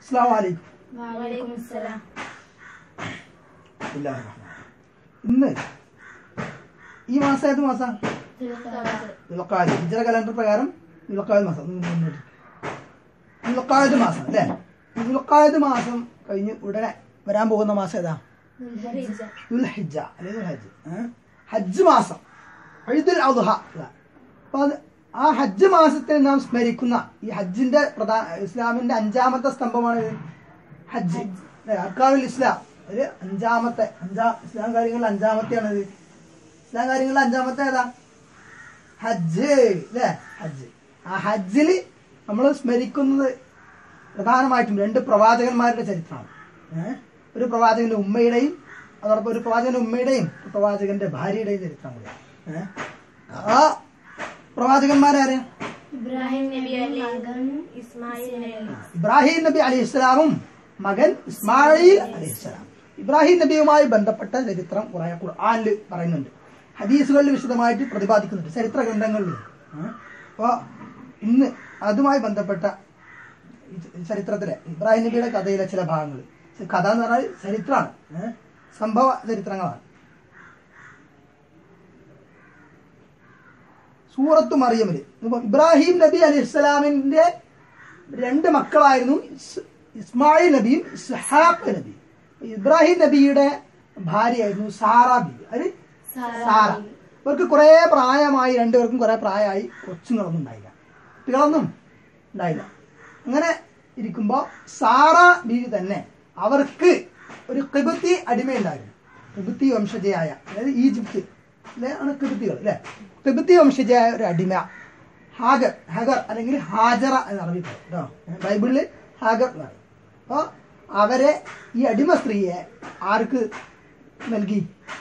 അസ്സാം വലൈക്കും വലൈക്കും അസ്സലാം ഇന്ന് ഈ മാസം ഏത് മാസം തിരുത്താവത്ത് ദുൽഖാദ് ഹിജറ കലണ്ടർ പ്രകാരം ദുൽഖാദ് മാസം ഒന്ന് മുന്നോട്ട് ദുൽഖാദ് മാസം അല്ലേ ഈ ദുൽഖാദ് മാസം കഴിഞ്ഞ് ഉടനെ വരാൻ പോകുന്ന മാസം ഏതാ ദുൽഹിജ്ജ ദുൽഹിജ അല്ലെങ്കിൽ ഹജ്ജ് ഏ? ഹജ്ജ് മാസം ഈദുൽ അദ്ഹ ഇതാ. അപ്പൊ അത് ആ ഹജ്ജ് മാസത്തിൽ നാം സ്മരിക്കുന്ന ഈ ഹജ്ജിന്റെ പ്രധാന ഇസ്ലാമിന്റെ അഞ്ചാമത്തെ സ്തംഭമാണ് ഇത്. ഹജ്ജ് അല്ലേ? അർക്കാനുൽ ഇസ്ലാം ഒരു അഞ്ചാമത്തെ അഞ്ചാ ഇസ്ലാം കാര്യങ്ങളിൽ അഞ്ചാമത്തെയാണ് ഇത് ഇസ്ലാം കാര്യങ്ങളിൽ അഞ്ചാമത്തെ ഏതാ ഹജ്ജ് അല്ലേ ഹജ്ജ് ആ ഹജ്ജില് നമ്മൾ സ്മരിക്കുന്നത് പ്രധാനമായിട്ടും രണ്ട് പ്രവാചകന്മാരുടെ ചരിത്രമാണ് ഏഹ്? ഒരു പ്രവാചകന്റെ ഉമ്മയുടെയും അതോടൊപ്പം ഒരു പ്രവാചകന്റെ ഉമ്മയുടെയും ഒരു പ്രവാചകന്റെ ഭാര്യയുടെയും ചരിത്രം കൂടി ഏഹ്? ആ പ്രവാചകന്മാരാരെ ഇബ്രാഹിം നബി അലി ഇസ്മായിൽ നബി ഇബ്രാഹിം നബി അലി ഇസ്ലാമും മകൻ ഇസ്മായിൽ അലി ഇസ്ലാം ഇബ്രാഹിം നബിയുമായി ബന്ധപ്പെട്ട ചരിത്രം കുറെ ഖുർആനിൽ പറയുന്നുണ്ട് ഹദീസുകളിൽ വിശദമായിട്ട് പ്രതിപാദിക്കുന്നുണ്ട് ചരിത്ര ഗ്രന്ഥങ്ങളിൽ അപ്പോൾ ഇന്ന് അതുമായി ബന്ധപ്പെട്ട ഈ ചരിത്രത്തിലെ ഇബ്രാഹിം നബിയുടെ കഥയിലെ ചില ഭാഗങ്ങൾ കഥ എന്ന് പറഞ്ഞാൽ ചരിത്രമാണ് ഏഹ്? സംഭവ ചരിത്രങ്ങളാണ് സൂറത്ത് മറിയമില് ഇപ്പൊ ഇബ്രാഹിം നബി അലി ഇസ്ലാമിന്റെ രണ്ട് മക്കളായിരുന്നു ഇസ് ഇസ്മായിൽ നബിയും ഇസ്ഹാഖ് നബിയും ഇബ്രാഹിം നബിയുടെ ഭാര്യയായിരുന്നു സാറ ബി അത് സാറ ഇവർക്ക് കുറെ പ്രായമായി രണ്ടുപേർക്കും കുറെ പ്രായമായി കൊച്ചുങ്ങളൊന്നും ഉണ്ടായില്ല കുട്ടികളൊന്നും ഉണ്ടായില്ല അങ്ങനെ ഇരിക്കുമ്പോ സാറ ബീവി തന്നെ അവർക്ക് ഒരു കിബത്തി അടിമയുണ്ടായിരുന്നു കിബത്തി വംശജയായ അതായത് ഈജിപ്ത് അല്ലെ ആണ് കിബത്തികൾ അല്ലെ കിബത്തി വംശജയായ ഒരു അടിമ ഹാഗർ ഹഗർ അല്ലെങ്കിൽ ഹാജറ എന്ന് അറബി പറയും കേട്ടോ ബൈബിളില് ഹാഗർ എന്ന് പറയും അപ്പൊ അവരെ ഈ അടിമ സ്ത്രീയെ ആർക്ക് നൽകി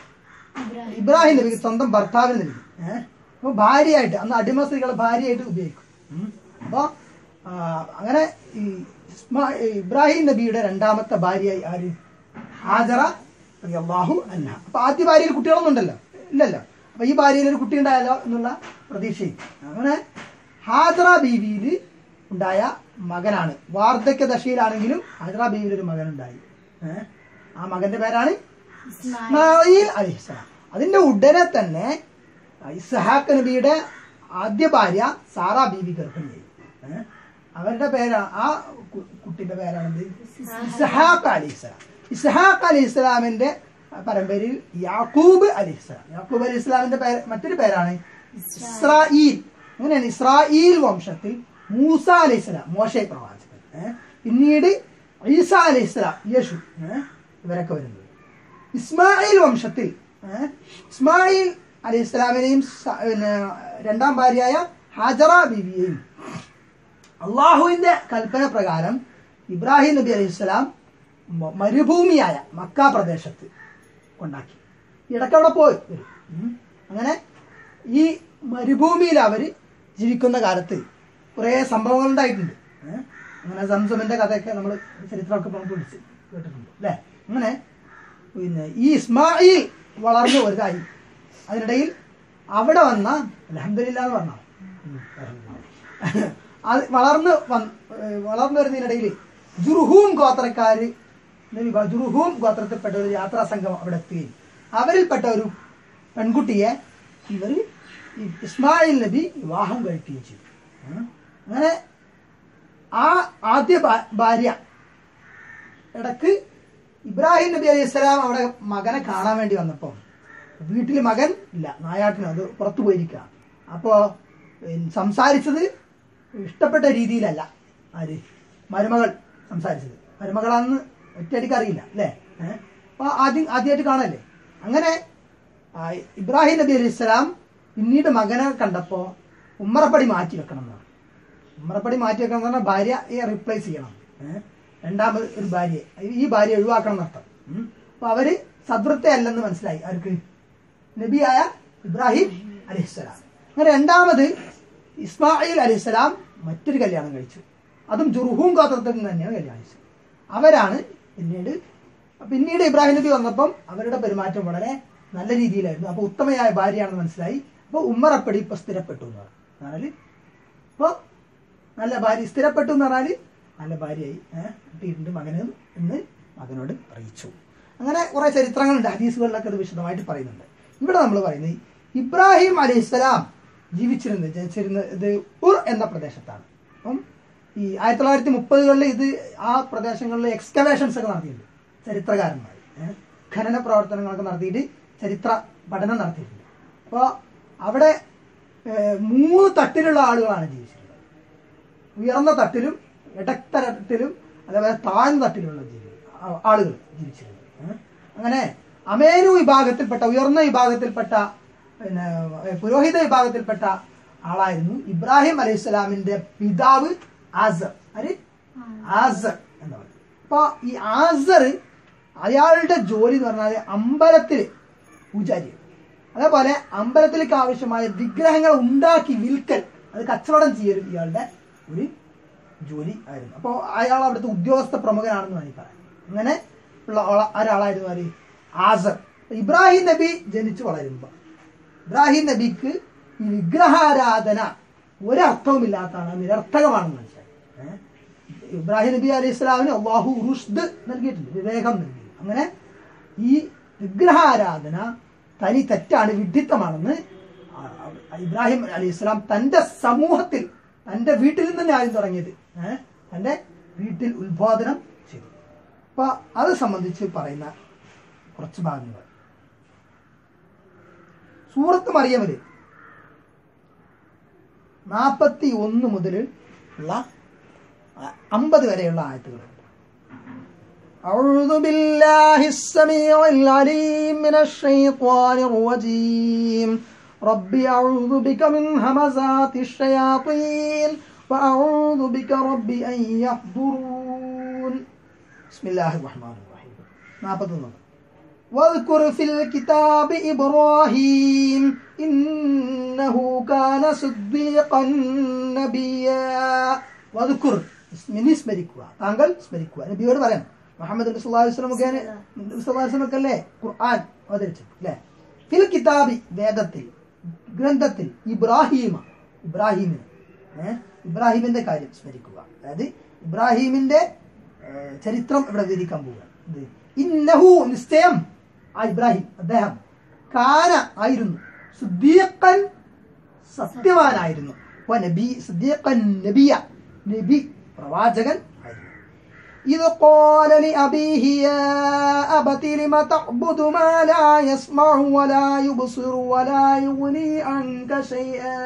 ഇബ്രാഹിം നബിക്ക് സ്വന്തം ഭർത്താവിന് നൽകി ഏഹ് അപ്പൊ ഭാര്യയായിട്ട് അന്ന് അടിമ സ്ത്രീകളെ ഭാര്യയായിട്ട് ഉപയോഗിക്കും ഉം. അപ്പൊ ആ, അങ്ങനെ ഈ ഇസ്മാ ഈ ഇബ്രാഹിം നബിയുടെ രണ്ടാമത്തെ ഭാര്യയായി ആര് ഹാജറ അള്ളാഹു അന്ന അപ്പൊ ആദ്യ ഭാര്യയിൽ കുട്ടികളൊന്നും ഉണ്ടല്ലോ ഇല്ലല്ലോ അപ്പൊ ഈ ഭാര്യയിൽ ഒരു കുട്ടി ഉണ്ടായല്ലോ എന്നുള്ള പ്രതീക്ഷയും അങ്ങനെ ഹാജറ ബീവിയിൽ ഉണ്ടായ മകനാണ് വാർദ്ധക്യ ദശയിലാണെങ്കിലും ഹാജറ ബീവിയിൽ ഒരു മകനുണ്ടായി ഏഹ് ആ മകന്റെ പേരാണ് ഇസ്മായിൽ അലിസ്ലാം അതിന്റെ ഉടനെ തന്നെ ഇസ്ഹാഖ് നബിയുടെ ആദ്യ ഭാര്യ സാറ ബീവി ഗർഭിണിയായി ഏ? അവരുടെ പേരാ ആ കു- കുട്ടിന്റെ പേരാണെന്ത് ഇസ്ഹാഖ് അലി ഇസ്ലാം ഇസ്ഹാഖ് അലി ഇസ്ലാമിന്റെ പരമ്പരയിൽ യാക്കൂബ് അലി ഇസ്ലാം യാക്കൂബ് അലി ഇസ്ലാമിന്റെ പേര് മറ്റൊരു പേരാണ് ഇസ്രായേൽ അങ്ങനെയാണ് ഇസ്രായേൽ വംശത്തിൽ മൂസ അലി ഇസ്ലാം മോശ പ്രവാചകൻ ഏ? പിന്നീട് ഈസ അലി ഇസ്ലാം യേശു ഏ? ഇവരൊക്കെ വരുന്നത് ഇസ്മായിൽ വംശത്തിൽ ഏ, ഇസ്മായിൽ അലി ഇസ്ലാമിനെയും സ- പിന്നെ രണ്ടാം ഭാര്യയായ ഹാജറ ബീവിയെയും അള്ളാഹുവിന്റെ കൽപ്പന പ്രകാരം ഇബ്രാഹിം നബി അലൈഹി സ്വലാം മരുഭൂമിയായ മക്ക പ്രദേശത്ത് കൊണ്ടാക്കി ഇടയ്ക്ക് അവിടെ പോയി വരും ഉം. അങ്ങനെ ഈ മരുഭൂമിയിൽ അവര് ജീവിക്കുന്ന കാലത്ത് കുറേ സംഭവങ്ങൾ ഉണ്ടായിട്ടുണ്ട് ഏ? അങ്ങനെ സംസമിന്റെ കഥയൊക്കെ നമ്മൾ ചരിത്രമൊക്കെ നമുക്ക് വിളിച്ച് കേട്ടിട്ടുണ്ട് അല്ലേ അങ്ങനെ പിന്നെ ഈ ഇസ്മായിൽ വളർന്നു വലുതായി അതിനിടയിൽ അവിടെ വന്ന അലഹമില്ല എന്ന് പറഞ്ഞ അത് വളർന്ന് വന്ന് ഏഹ് വളർന്നു വരുന്നതിനിടയിൽ ജുർഹൂം ഗോത്രക്കാര് എന്നൊരു വിഭാഗം- ജുർഹൂം ഗോത്രത്തിൽപ്പെട്ട ഒരു യാത്രാ സംഘം അവിടെ എത്തുകയും അവരിൽപ്പെട്ട ഒരു പെൺകുട്ടിയെ ഇവർ ഈ ഇസ്മായിൽ നബി വിവാഹം കഴിക്കുകയും ചെയ്തു ഉം. അങ്ങനെ ആ ആദ്യ ഭാ- ഭാര്യ ഇടക്ക് ഇബ്രാഹിം നബി അലൈഹി സ്വലാം അവിടെ മകനെ കാണാൻ വേണ്ടി വന്നപ്പോ വീട്ടിൽ മകൻ ഇല്ല നായാട്ടിന് അത് പുറത്തു പോയിരിക്കുക അപ്പോ ഉം, സംസാരിച്ചത് ഇഷ്ടപ്പെട്ട രീതിയിലല്ല ആര് മരുമകൾ സംസാരിച്ചത് മരുമകളാന്ന് ഒറ്റയടിക്ക് അറിയില്ല അല്ലേ ഏഹ് അപ്പൊ ആദ്യം ആദ്യമായിട്ട് കാണല്ലേ അങ്ങനെ ആ, ഇബ്രാഹിം നബി അലൈഹി സ്വലാം പിന്നീട് മകനെ കണ്ടപ്പോ ഉമ്മറപ്പടി മാറ്റി വെക്കണം എന്ന് പറഞ്ഞു ഉമ്മറപ്പടി മാറ്റി വെക്കണം എന്ന് പറഞ്ഞാൽ ഭാര്യയെ റീപ്ലേസ് ചെയ്യണം ഏഹ്? രണ്ടാമത് ഒരു ഭാര്യയെ ഈ ഭാര്യ ഒഴിവാക്കണം എന്നർത്ഥം ഉം. അപ്പൊ അവര് സദൃത്തെ അല്ലെന്ന് മനസ്സിലായി ആർക്ക് നബിയായ ഇബ്രാഹിം അലഹിസ്സലാം അങ്ങനെ രണ്ടാമത് ഇസ്മായിൽ അലഹിസ്സലാം മറ്റൊരു കല്യാണം കഴിച്ചു അതും ജുർഹൂം ഗോത്രത്തിൽ നിന്ന് തന്നെയാണ് കല്യാണം കഴിച്ചത് അവരാണ് പിന്നീട് പിന്നീട് ഇബ്രാഹിം നബി വന്നപ്പം അവരുടെ പെരുമാറ്റം വളരെ നല്ല രീതിയിലായിരുന്നു അപ്പൊ ഉത്തമയായ ഭാര്യയാണെന്ന് മനസ്സിലായി അപ്പൊ ഉമ്മറപ്പടി ഇപ്പൊ സ്ഥിരപ്പെട്ടു എന്ന് പറഞ്ഞു പറഞ്ഞാല് ഇപ്പൊ നല്ല ഭാര്യ സ്ഥിരപ്പെട്ടു എന്ന് പറഞ്ഞാല് നല്ല ഭാര്യയായി ഏഹ് കിട്ടിയിട്ടുണ്ട് മകന് എന്ന് മകനോട് അറിയിച്ചു അങ്ങനെ കുറെ ചരിത്രങ്ങളുണ്ട് ഹദീസുകളിലൊക്കെ അത് വിശദമായിട്ട് പറയുന്നുണ്ട് ഇവിടെ നമ്മൾ പറയുന്നത് ഇബ്രാഹിം അലൈഹിസ്സലാം ജീവിച്ചിരുന്നത് ജനിച്ചിരുന്നത് ഇത് ഉർ എന്ന പ്രദേശത്താണ് അപ്പം ഈ ആയിരത്തി തൊള്ളായിരത്തി മുപ്പതുകളിൽ ഇത് ആ പ്രദേശങ്ങളിൽ എക്സ്കവേഷൻസ് ഒക്കെ നടത്തിയിട്ടുണ്ട് ചരിത്രകാരന്മാർ ഏഹ് ഖനന പ്രവർത്തനങ്ങളൊക്കെ നടത്തിയിട്ട് ചരിത്ര പഠനം നടത്തിയിട്ടുണ്ട് അപ്പോൾ അവിടെ ഏഹ് മൂന്ന് തട്ടിലുള്ള ആളുകളാണ് ജീവിച്ചിട്ടുള്ളത് ഉയർന്ന തട്ടിലും ഇടത്തരത്തിലും അതേപോലെ താഴ്ന്ന തട്ടിലുള്ള ജീവി ആ- ആളുകൾ ജീവിച്ചിരുന്നത് ഏഹ് അങ്ങനെ അമേനു വിഭാഗത്തിൽപ്പെട്ട ഉയർന്ന വിഭാഗത്തിൽപ്പെട്ട പിന്നെ ഏഹ് പുരോഹിത വിഭാഗത്തിൽപ്പെട്ട ആളായിരുന്നു ഇബ്രാഹിം അലൈഹി സ്വലാമിന്റെ പിതാവ് ആസർ ആര് ആസർ എന്ന് പറയുന്നത് അപ്പൊ ഈ ആസർ അയാളുടെ ജോലി എന്ന് പറഞ്ഞാൽ അമ്പലത്തില് പൂജാരിയാണ് അതേപോലെ അമ്പലത്തിലേക്ക് ആവശ്യമായ വിഗ്രഹങ്ങൾ ഉണ്ടാക്കി വിൽക്കൽ അത് കച്ചവടം ചെയ്യലും ഇയാളുടെ ഒരു ജോലി ആയിരുന്നു അപ്പോൾ അയാൾ അവിടുത്തെ ഉദ്യോഗസ്ഥ പ്രമുഖനാണെന്ന് വേണമെങ്കിൽ പറയാം അങ്ങനെ ഉള്ള ആള- ഒരാളായിരുന്നു ആര് ആസർ ഇബ്രാഹിം നബി ജനിച്ചു വളരുമ്പോൾ ഇബ്രാഹിം നബിക്ക് ഈ വിഗ്രഹാരാധന ഒരർത്ഥവുമില്ലാത്തതാണ് അത് നിരർത്ഥകമാണെന്ന് മനസ്സിലായി ഏഹ്? ഇബ്രാഹിം നബി അലൈഹി സ്വലാമിന് അള്ളാഹു റുഷ്ദ് നൽകിയിട്ടുണ്ട് വിവേകം നൽകി അങ്ങനെ ഈ വിഗ്രഹാരാധന തനി തെറ്റാണ് വിഡ്ഢിത്തമാണെന്ന് ആ- ആ- ഇബ്രാഹിം അലൈഹി സ്വലാം തന്റെ സമൂഹത്തിൽ തന്റെ വീട്ടിൽ നിന്ന് തന്നെ ആദ്യം തുടങ്ങിയത് ഏഹ്? തന്റെ വീട്ടിൽ ഉത്ബോധനം ചെയ്തു അപ്പൊ അത് സംബന്ധിച്ച് പറയുന്ന കുറച്ച് ഭാഗങ്ങൾ സൂറത്ത് മറിയമില് നാൽപ്പത്തി ഒന്ന് മുതൽ ഉള്ള അമ്പത് വരെയുള്ള ആയത്തുകളുണ്ട് أعوذ بالله السميع العليم من الشيطان الرجيم رب أعوذ بك من همزات الشياطين وأعوذ بك رب أن يحضرون بسم الله الرحمن الرحيم നാൽപ്പത്തൊന്ന് واذكر في الكتاب إبراهيم إنه كان صديقا نبيا واذكر മിനി സ്മരിക്കുക താങ്കൾ സ്മരിക്കുക നബിയോട് പറയണം മുഹമ്മദ് നബി സല്ലല്ലാഹു അലൈഹി വസല്ലം മുഖേന നബി സല്ലല്ലാഹു അലൈഹി വസല്ലം അല്ലേ ഖുർആൻ അവതരിച്ചത് അല്ലേ ഫിൽ കിതാബി വേദത്തിൽ ഗ്രന്ഥത്തിൽ ഇബ്രാഹീമ ഇബ്രാഹീമിന് ഏഹ് ഇബ്രാഹിമിന്റെ കാര്യം സ്മരിക്കുക അതായത് ഇബ്രാഹീമിന്റെ ഏഹ്, ചരിത്രം ഇവിടെ വിവരിക്കാൻ പോവുക ഇത് ഇന്നഹു നിശ്ചയം ആ ഇബ്രാഹിം അദ്ദേഹം കാന ആയിരുന്നു സുദ്ദീഖൻ സത്യവാനായിരുന്നു വ നബി സുദ്ദീഖൻ നബിയ നബി പ്രവാചകൻ ആയിരുന്നു إذ قال لأبيه يا أبت لم تعبد ما لا يسمع ولا يبصر ولا يغني عنك شيئا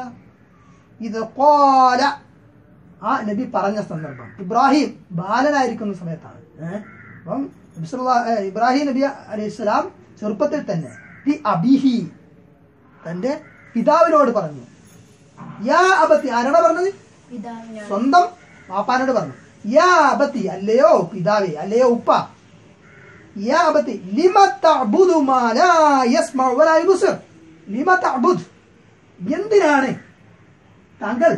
ഇത് കോല ആ നബി പറഞ്ഞ സന്ദർഭം ഇബ്രാഹിം ബാലനായിരിക്കുന്ന സമയത്താണ് ഏഹ് അപ്പം നബി സല്ലല്ലാഹു- ഏഹ് ഇബ്രാഹിം നബി അലൈഹി സ്വലാം ചെറുപ്പത്തിൽ തന്നെ ഈ അബിഹി തന്റെ പിതാവിനോട് പറഞ്ഞു യാ അബത്തി ആരോടാ പറഞ്ഞത് പിതാവിനോട് സ്വന്തം പാപ്പാനോട് പറഞ്ഞു യാ അബത്തി അല്ലയോ പിതാവേ അല്ലയോ ഉപ്പ യാ അബത്തി ലിമ തഅബുദു മാ ലാ യസ്മഉ വലാ യുബ്സിർ ലിമ തഅബുദ് എന്തിനാണ് താങ്കൾ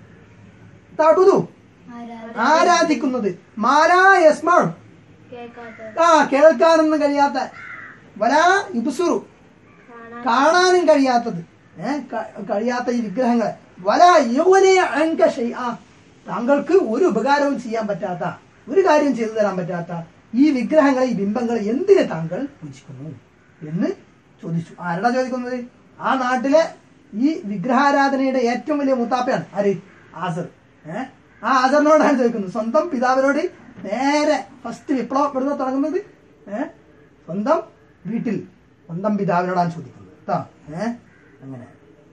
തഅബുദു ആരാധന ആരാധിക്കുന്നത് മാലാ യസ്മഉ കേൾക്കാത്ത ആ കേൾക്കാനൊന്നും കഴിയാത്ത വലാ യുബ്സുറു കാണാൻ കാണാനും കഴിയാത്തത് ഏ, ക- കഴിയാത്ത ഈ വിഗ്രഹങ്ങളെ വല യൗവനയ അങ്ക ഷൈആ. താങ്കൾക്ക് ഒരു ഉപകാരവും ചെയ്യാൻ പറ്റാത്ത ഒരു കാര്യം ചെയ്തു തരാൻ പറ്റാത്ത ഈ വിഗ്രഹങ്ങളെ ഈ ബിംബങ്ങളെ എന്തിന് താങ്കൾ പൂജിക്കുന്നു എന്ന് ചോദിച്ചു ആരടാ ചോദിക്കുന്നത് ആ നാട്ടിലെ ഈ വിഗ്രഹാരാധനയുടെ ഏറ്റവും വലിയ മുത്താപ്പയാണ് ആര് ആസർ ഏഹ് ആ ആസറിനോടാണ് ചോദിക്കുന്നത് സ്വന്തം പിതാവിനോട് നേരെ ഫസ്റ്റ് വിപ്ലവം ഇവിടുന്ന് തുടങ്ങുന്നത് ഏഹ് സ്വന്തം വീട്ടിൽ സ്വന്തം പിതാവിനോടാണ് ചോദിക്കുന്നത് കേട്ടോ ഏഹ് അങ്ങനെ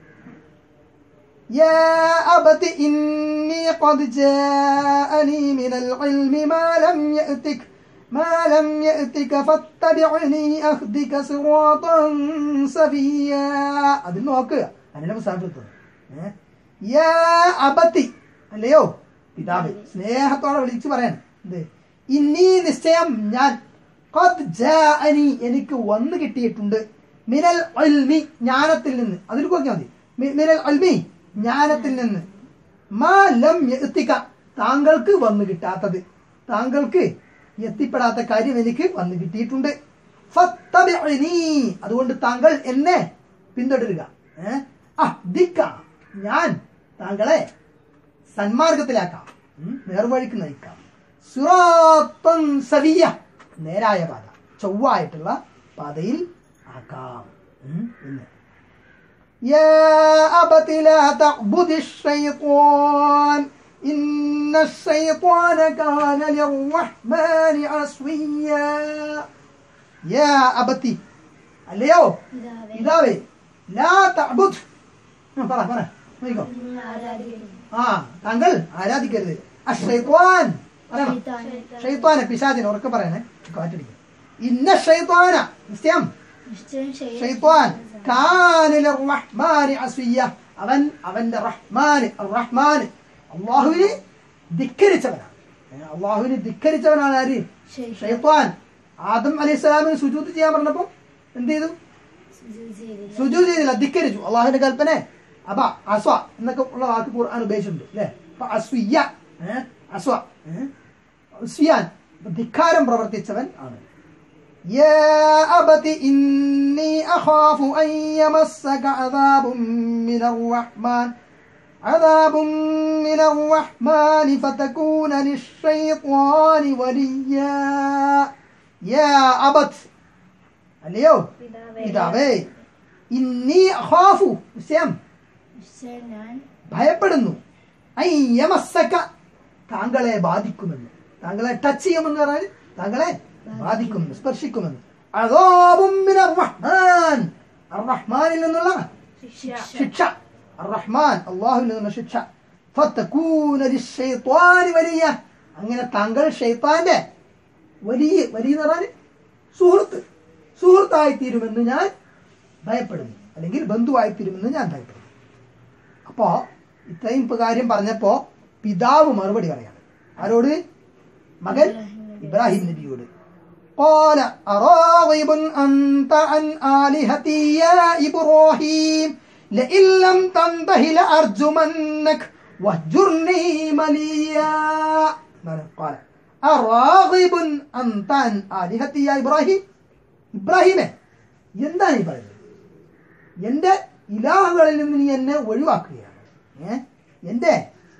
يا أبت إني قد جاءني من العلم ما لم يأتك ما لم يأتك فاتبعني أهدك صراطا سويا അതിൽ നോക്കുക അതിനെ മുസാഫിർത്തത് യാ അബത്തി അല്ലയോ പിതാവ് സ്നേഹത്തോടെ വിളിച്ചു പറയാൻ എന്ത് ഇന്നീ നിശ്ചയം ഞാൻ ഖദ് ജാഅനി എനിക്ക് വന്നു കിട്ടിയിട്ടുണ്ട് മിനൽ അൽമി ജ്ഞാനത്തിൽ നിന്ന് അതിൽ കുറഞ്ഞാൽ മതി മി- മിനൽ അൽമി ജ്ഞാനത്തിൽ നിന്ന് മാ ലം എത്തിക്ക താങ്കൾക്ക് വന്നു കിട്ടാത്തത് താങ്കൾക്ക് എത്തിപ്പെടാത്ത കാര്യം എനിക്ക് വന്നു കിട്ടിയിട്ടുണ്ട് ഫത്തബിഅനി. അതുകൊണ്ട് താങ്കൾ എന്നെ പിന്തുടരുക ഏഹ് അഹ്ദിക്ക. ഞാൻ താങ്കളെ സന്മാർഗത്തിലാക്കാം ഉം, നേർവഴിക്ക് നയിക്കാം സിറാത്തൻ സവിയ നേരായ പാത ചൊവ്വായിട്ടുള്ള പാതയിൽ ആക്കാം ഉം, എന്ന് يا أبت لا تعبد الشيطان إن الشيطان كان للرحمن عصيا يا أبت അല്ലയോ പിതാവേ പിതാവേ ലാ തഅബുദ് ആ, പറ പറ നോക്കിക്കോ നിങ്ങൾ ആരാധിക്കുന്നു ആ താങ്കൾ ആരാധിക്കരുത് അഷൈത്വാൻ പറയണം ശൈത്താനെ ഷൈത്വാനെ പിശാചിനെ ഉറക്കെ പറയണേ കാറ്റടിക്കും ഇന്ന ഷൈത്വാന നിശ്ചയം നിശ്ചയം ഷൈത്വാൻ കാനില റഹ്മാനി അസ്വിയ അവൻ അവന്റെ റഹ്മാന് റഹ്മാന് അള്ളാഹുവിനെ ധിക്കരിച്ചവനാണ് ഏ, അള്ളാഹുവിനെ ധിക്കരിച്ചവനാണ് ആര് ഷൈത്വാൻ ആദം അലൈഹി സ്വലാമിന് സുജൂത് ചെയ്യാൻ പറഞ്ഞപ്പോ എന്ത് ചെയ്തു സുജു ചെയ്തില്ല ധിക്കരിച്ചു അള്ളാഹുവിന്റെ കൽപ്പന അപ്പ അസ്വ എന്നൊക്കെ ഉള്ള വാക്ക് ഖുർആൻ ഉപയോഗിച്ചിട്ടുണ്ട് അല്ലെ അപ്പൊ അസ്വിയ ഏ? അസ്വ ഏ? അസ്വിയാൻ അപ്പൊ ധിക്കാരം പ്രവർത്തിച്ചവൻ ആണ് يا أبت إني أخاف أن يمسك عذاب من الرحمن عذاب من الرحمن فتكون للشيطان وليا يا أبت اليوم പിതാവേ പിതാവേ ഇന്നി അഖാഫു നിശ്ചയം നിശ്ചയം ഞാൻ ഭയപ്പെടുന്നു ഐ യമസ്സക താങ്കളെ ബാധിക്കുമെന്ന് താങ്കളെ ടച്ച് ചെയ്യുമെന്ന് പറഞ്ഞാൽ താങ്കളെ ബാധിക്കുമെന്ന് സ്പർശിക്കുമെന്ന് അദാബും മിനർ റഹ്മാൻ അർ-റഹ്മാനിൽ നിന്നുള്ള ശിക്ഷ ശിക്ഷ അർ-റഹ്മാൻ അള്ളാഹുവിൽ നിന്നുള്ള ശിക്ഷ ഫത്തകൂന ലിശ്ശൈത്വാനി വലിയ അങ്ങനെ താങ്കൾ ഷെയ്ത്താന്റെ വലിയ വലിയ എന്ന് പറഞ്ഞാൽ സുഹൃത്ത് സുഹൃത്തായി തീരുമെന്ന് ഞാൻ ഭയപ്പെടുന്നു അല്ലെങ്കിൽ ബന്ധുവായി തീരുമെന്ന് ഞാൻ ഭയപ്പെടുന്നു അപ്പോ ഇത്രയും ഇപ്പൊ കാര്യം പറഞ്ഞപ്പോ പിതാവ് മറുപടി പറയാണ് ആരോട് മകൻ ഇബ്രാഹിം നബിയോട് قال أراغب أنت عن آلهتي يا إبراهيم لئن لم تنته لأرجمنك واهجرني مليا قال أراغب أنت عن آلهتي يا إبراهيم ഇബ്രാഹിമെ എന്താണ് ഈ പറയുന്നത് എന്റെ ഇലാഹുകളിൽ നിന്ന് നീ എന്നെ ഒഴിവാക്കുകയാണ് ഏ എന്റെ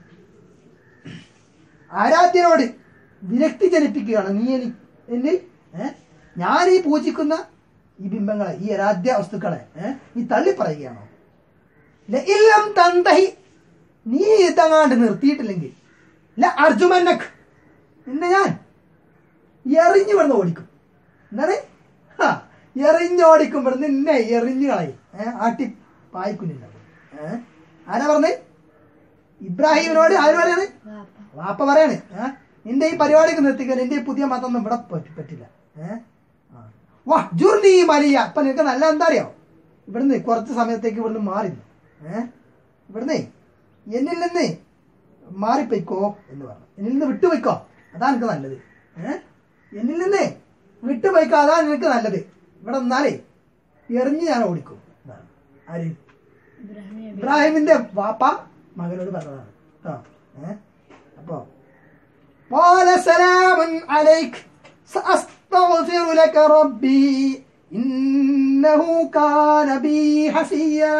ആരാധ്യനോട് വിരക്തി ജനിപ്പിക്കുകയാണ് നീ എനി എന്നിൽ ഏ ഞാൻ ഈ പൂജിക്കുന്ന ഈ ബിംബങ്ങളെ ഈ ആരാധ്യ വസ്തുക്കളെ ഏ നീ തള്ളി പറയുകയാണോ ഇല്ലം തന്തഹി നീ ഇതങ്ങാണ്ട് നിർത്തിയിട്ടില്ലെങ്കിൽ ല അർജുമന്നക് നിന്നെ ഞാൻ എറിഞ്ഞു വിടുന്ന് ഓടിക്കും എന്താണ് ഹാ, എറിഞ്ഞോടിക്കും ഇവിടുന്ന് നിന്നെ എറിഞ്ഞു കളയും ഏഹ് ആട്ടി പായിക്കുന്നുണ്ടാവും ഏഹ് ആരാ പറഞ്ഞേ ഇബ്രാഹിമിനോട് ആര് പറയാണ് വാപ്പ വാപ്പ പറയാണ് ഏഹ് നിന്റെ ഈ പരിപാടിക്ക് നിർത്തിക്കാൻ നിന്റെ ഈ പുതിയ മതം ഒന്നും ഇവിടെ പറ്റി- പറ്റില്ല ഏഹ് വാ ജുർണി മലിയ അപ്പൊ നിനക്ക് നല്ല എന്താ അറിയോ ഇവിടുന്ന് കുറച്ച് സമയത്തേക്ക് ഇവിടുന്ന് മാറി ഏഹ് ഇവിടുന്ന് എന്നിൽ നിന്ന് മാറിപ്പോയിക്കോ എന്ന് പറഞ്ഞു എന്നിൽ നിന്ന് വിട്ടുപോയിക്കോ അതാ എനിക്ക് നല്ലത് ഏഹ് എന്നിൽ നിന്ന് വിട്ടുപോയിക്കോ അതാ നിനക്ക് നല്ലത് ഇവിടെ നിന്നാലേ എറിഞ്ഞ് ഞാൻ ഓടിക്കും എന്നാണ്. ആര് ഇബ്രാഹിം നബി ഇബ്രാഹിമിന്റെ വാപ്പ മകനോട് പറഞ്ഞതാണ് കേട്ടോ ഏ അപ്പോ قال سلام عليك سأستغفر لك ربي إنه كان بي حفيا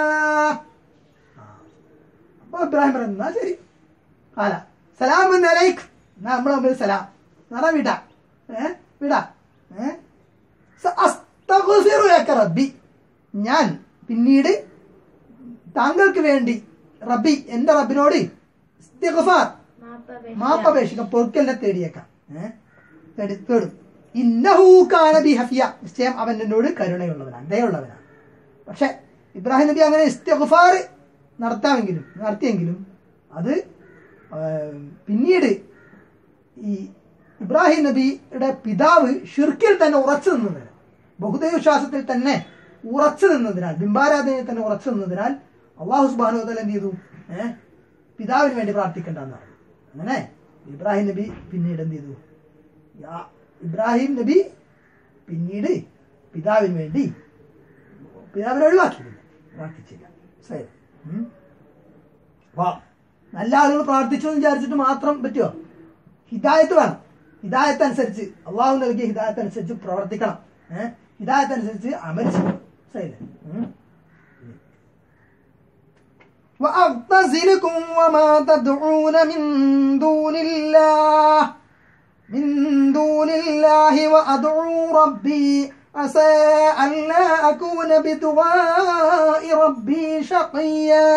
അപ്പൊ ഇബ്രാഹിം പറഞ്ഞു എന്നാ ശരി കാല സലാം അലൈക്ക് എന്നാ നമ്മളെ മുമ്പിൽ സലാം എന്നാ വിടാ ഏ വിടാ ഏ സഅസ്തഗ്ഫിറു ലക റബ്ബി ഞാൻ പിന്നീട് താങ്കൾക്ക് വേണ്ടി റബ്ബി എന്റെ റബ്ബിനോട് ഇസ്തിഗ്ഫാർ മാപ്പപേക്ഷ മാപ്പപേക്ഷിക്കാം പൊറുക്കലിനെ തേടിയേക്കാം ഏഹ് തേടി തേടും ഇന്നഹൂ കാന ബി ഹഫിയ നിശ്ചയം അവൻ എന്നോട് കരുണയുള്ളവനാണ് ദയുള്ളവനാണ് പക്ഷെ ഇബ്രാഹിം നബി അങ്ങനെ ഇസ്തിഗ്ഫാർ നടത്താമെങ്കിലും നടത്തിയെങ്കിലും അത് ആ, പിന്നീട് ഈ ഇബ്രാഹിം നബിയുടെ പിതാവ് ഷിർക്കിൽ തന്നെ ഉറച്ചു നിന്നതിനാൽ ബഹുദൈവ വിശ്വാസത്തിൽ തന്നെ ഉറച്ചു നിന്നതിനാൽ ബിംബാരാധനയിൽ തന്നെ ഉറച്ചു നിന്നതിനാൽ അള്ളാഹു സുബാനു തല എന്ത് ചെയ്തു ഏഹ് പിതാവിന് വേണ്ടി പ്രാർത്ഥിക്കേണ്ടെന്ന് പറഞ്ഞു അങ്ങനെ ഇബ്രാഹിം നബി പിന്നീട് എന്ത് ചെയ്തു യാ- ഇബ്രാഹിം നബി പിന്നീട് പിതാവിന് വേണ്ടി പിതാവിനെ ഒഴിവാക്കിയില്ല പ്രാർത്ഥിച്ചില്ല മനസ്സിലായോ? ഉം. വാ നല്ല ആളുകൾ പ്രാർത്ഥിച്ചു എന്ന് വിചാരിച്ചിട്ട് മാത്രം പറ്റുമോ ഹിദായത്ത് വേണം ഹിദായത്ത് അനുസരിച്ച് അള്ളാഹു നൽകിയ ഹിദായത്ത് അനുസരിച്ച് പ്രവർത്തിക്കണം ഏഹ് ഹിദായത്ത് അനുസരിച്ച് അമൽ ചെയ്യണം മനസ്സിലായില്ലേ? ഉം. وأعتزلكم وما تدعون من دون الله من دون الله وأدعو ربي عسى ألا أكون بدعاء ربي شقيا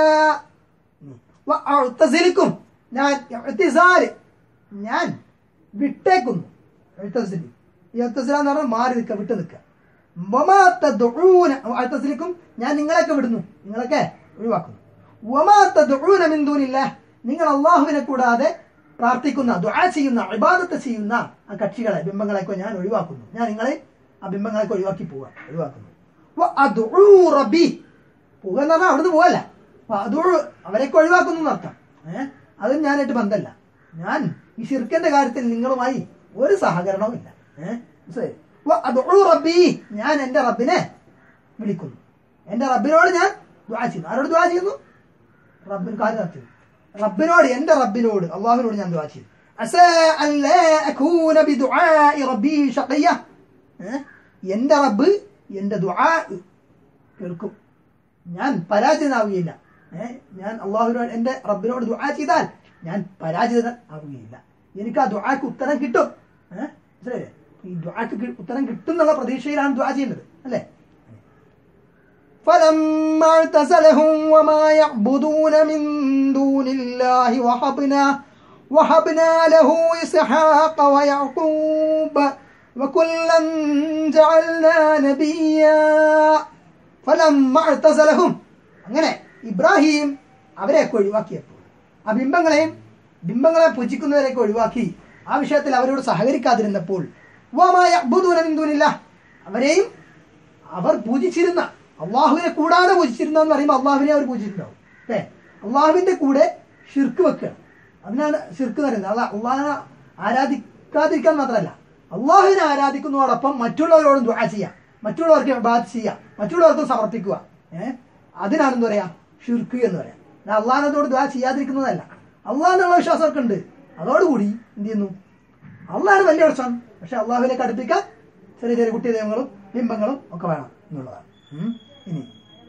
وأعتزلكم ഞാൻ എഴുത്തിസാല് ഞാൻ വിട്ടേക്കുന്നു എഴുത്തസിലി ഈ എഴുത്തസില എന്ന് പറഞ്ഞാൽ മാറി നിൽക്കുക വിട്ടു നിൽക്കുക വമാത്ത ദുഊന എഴുത്തസിലിക്കും ഞാൻ നിങ്ങളെയൊക്കെ വിടുന്നു നിങ്ങളൊക്കെ ഒഴിവാക്കുന്നു വമാത്ത ദുഊന മിൻ ദൂനില്ലാ നിങ്ങൾ അള്ളാഹുവിനെ കൂടാതെ പ്രാർത്ഥിക്കുന്ന ദുആ ചെയ്യുന്ന ഇബാദത്ത് ചെയ്യുന്ന ആ കക്ഷികളെ ബിംബങ്ങളെയൊക്കെ ഞാൻ ഒഴിവാക്കുന്നു ഞാൻ നിങ്ങളെ ആ ബിംബങ്ങളെയൊക്കെ ഒഴിവാക്കി പോവുക ഒഴിവാക്കുന്നു വ അദ്ഉ റബ്ബി പോവുക എന്ന് പറഞ്ഞാൽ അവിടുന്ന് പോവല്ല അപ്പൊ അത് അവരെയൊക്കെ ഒഴിവാക്കുന്നു എന്നർത്ഥം ഏഹ് അതും ഞാനായിട്ട് ബന്ധമല്ല ഞാൻ ഈ ഷിർക്കന്റെ കാര്യത്തിൽ നിങ്ങളുമായി ഒരു സഹകരണവും ഇല്ല ഏഹ് മനസ്സിലായോ? വ അദ്ഉ റബ്ബി ഞാൻ എന്റെ റബ്ബിനെ വിളിക്കുന്നു എന്റെ റബ്ബിനോട് ഞാൻ ദുആ ചെയ്യുന്നു ആരോട് ദുആ ചെയ്യുന്നു റബ്ബിന് കാര്യം നടത്തുന്നു റബ്ബിനോട് എന്റെ റബ്ബിനോട് അള്ളാഹുവിനോട് ഞാൻ ദുആ ചെയ്തു അസാ അല്ലാ അകൂന ബിദുആഇ റബ്ബി ഷഖിയ ഏഹ്? എന്റെ റബ്ബ് എന്റെ ദുആ കേൾക്കും ഞാൻ പരാജിതനാവുകയില്ല ഏഹ് ഞാൻ അള്ളാഹുവിനോട് എന്റെ റബ്ബിനോട് ദുആ ചെയ്താൽ ഞാൻ പരാജിതൻ ആവുകയില്ല എനിക്ക് ആ ദുആക്ക് ഉത്തരം കിട്ടും ഏഹ് മനസ്സിലായില്ലേ ഈ ദുആക്ക് കി- ഉത്തരം കിട്ടും എന്നുള്ള പ്രതീക്ഷയിലാണ് ദുആ ചെയ്യുന്നത് അല്ലേ فلما اعتزلهم وما يعبدون من دون الله وهبنا وهبنا له إسحاق ويعقوب وكلا جعلنا نبيا فلما اعتزلهم അങ്ങനെ ഇബ്രാഹിം അവരെയൊക്കെ ഒഴിവാക്കിയപ്പോൾ ആ ബിംബങ്ങളെയും ബിംബങ്ങളെ പൂജിക്കുന്നവരെയൊക്കെ ഒഴിവാക്കി ആ വിഷയത്തിൽ അവരോട് സഹകരിക്കാതിരുന്നപ്പോൾ വമായ ബുധൂനമിന്ദൂനില്ല അവരെയും അവർ പൂജിച്ചിരുന്ന അള്ളാഹുവിനെ കൂടാതെ പൂജിച്ചിരുന്ന എന്ന് പറയുമ്പോൾ അള്ളാഹുവിനെ അവർ പൂജിച്ചിട്ടുണ്ടാവും അല്ലേ അള്ളാഹുവിന്റെ കൂടെ ഷിർക്ക് വെക്കുക അതിനാണ് ഷിർക്ക് എന്ന് പറയുന്നത് അല്ല അള്ളാഹിനെ ആരാധിക്കാതിരിക്കാൻ മാത്രമല്ല അള്ളാഹുവിനെ ആരാധിക്കുന്നതോടൊപ്പം മറ്റുള്ളവരോടും ദുആ ചെയ്യാം മറ്റുള്ളവർക്ക് ബാധ ചെയ്യാം മറ്റുള്ളവർക്കും സമർപ്പിക്കുക ഏഹ് അതിനാണ് എന്താ പറയാ ഷിർക്ക് എന്ന് പറയാം ഞാൻ അള്ളാഹിനോട് ദുആ ചെയ്യാതിരിക്കുന്നതല്ല അള്ളാഹിനുള്ള വിശ്വാസം അവർക്ക് ഉണ്ട് അതോടുകൂടി എന്ത് ചെയ്യുന്നു അള്ളാഹാണ് വലിയ പ്രശ്നം പക്ഷെ അള്ളാഹുവിലേക്ക് അടുപ്പിക്കാൻ ചെറിയ ചെറിയ കുട്ടി ദൈവങ്ങളും ബിംബങ്ങളും ഒക്കെ വേണം എന്നുള്ളതാണ് ഉം. ഇനി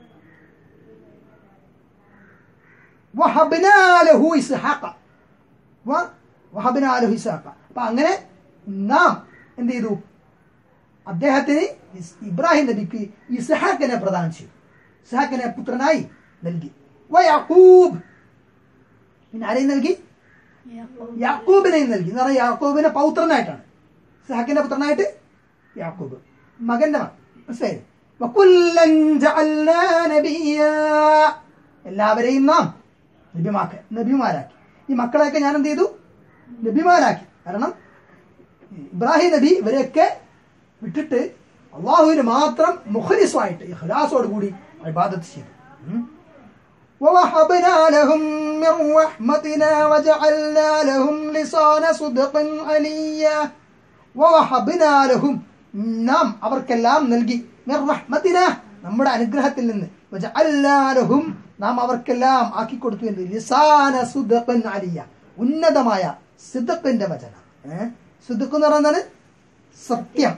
വഹബ്നാ ലഹു ഇസ്ഹാഖ. വ- വഹബ്നാ ലഹു ഇസ്ഹാഖ. അപ്പൊ അങ്ങനെ നാം എന്ത് ചെയ്തു അദ്ദേഹത്തിന് ഇസ്- ഇബ്രാഹിം നബിക്ക് ഇസ്ഹാഖിനെ പ്രദാനം ചെയ്തു ഇസ്ഹാഖിനെ പുത്രനായി നൽകി വ യാക്കൂബ് പിന്നെ ആരെയും നൽകി യാക്കൂബിനെയും നൽകി എന്ന് പറഞ്ഞാൽ യാക്കൂബിനെ പൗത്രനായിട്ടാണ് ഇസ്ഹാഖിന്റെ പുത്രനായിട്ട് യാക്കൂബ് മകന്റെ മകൻ മനസ്സിലായി വകുല്ലൻ ജഅൽനാ നബിയ്യാ. എല്ലാവരെയും നാം നബിമാക്ക നബിമാരാക്കി ഈ മക്കളെയൊക്കെ ഞാൻ എന്ത് ചെയ്തു നബിമാരാക്കി കാരണം ഇബ്രാഹിം നബി ഇവരെയൊക്കെ വിട്ടിട്ട് അള്ളാഹുവിന് മാത്രം മുഖലിസുമായിട്ട് ഇഖ്ലാസോട് കൂടി ഇബാദത്ത് ചെയ്തു ഉം. ووهبنا لهم من رحمتنا وجعلنا لهم لسان صدق عليا ووهبنا لهم നാം അവർക്കെല്ലാം നൽകി മിർ റഹ്മത്തിന നമ്മുടെ അനുഗ്രഹത്തിൽ നിന്ന് വജഅൽനാ ലഹും നാം അവർക്കെല്ലാം ആക്കി കൊടുത്തു എന്ന് ലിസാന സുദഖൻ അലിയ ഉന്നതമായ സിദഖിന്റെ വചനം ഏഹ് സുദഖ് എന്ന് പറയുന്നത് സത്യം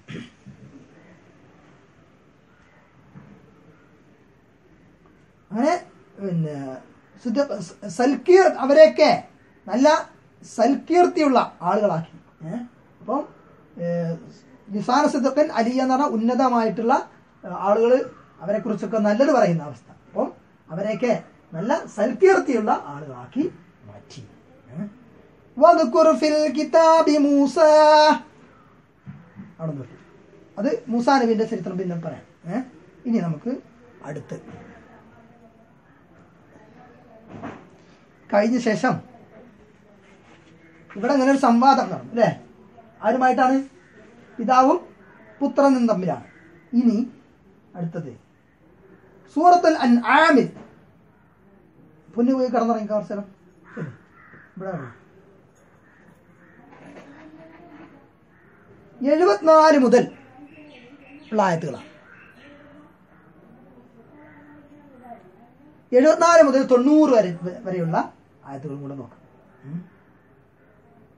അങ്ങനെ പിന്നെ സുദ- സ- സൽക്കീർ അവരെയൊക്കെ നല്ല സൽകീർത്തിയുള്ള ആളുകളാക്കി ഏഹ് അപ്പം നിസാന സിദ്ധക്കൻ അലി എന്ന് പറഞ്ഞാൽ ഉന്നതമായിട്ടുള്ള ആളുകൾ അവരെ കുറിച്ചൊക്കെ നല്ലത് പറയുന്ന അവസ്ഥ അപ്പം അവരെയൊക്കെ നല്ല സൽകീർത്തിയുള്ള ആളുകളാക്കി മാറ്റി ഏഹ് വദ്കുർ ഫിൽ കിതാബി മൂസ അവിടെ നിർത്തി അത് മൂസാ നബിന്റെ ചരിത്രം പിന്നെ പറയാം ഏഹ് ഇനി നമുക്ക് അടുത്ത് കഴിഞ്ഞ ശേഷം ഇവിടെ അങ്ങനെ ഒരു സംവാദം നടന്നു അല്ലേ ആരുമായിട്ടാണ് പിതാവും പുത്രനും തമ്മിലാണ് ഇനി അടുത്തത് സൂറത്തുൽ അൻ ആമിൽ പൊന്നു പോയി കടന്നിറങ്ങി അവസരം ശരി ഇവിടെ വരൂ. എഴുപത്തിനാല് മുതൽ ഉള്ള ആയത്തുകളാണ് എഴുപത്തിനാല് മുതൽ തൊണ്ണൂറ് വരെ വരെയുള്ള ആയത്തുകളും കൂടെ നോക്കാം ഉം.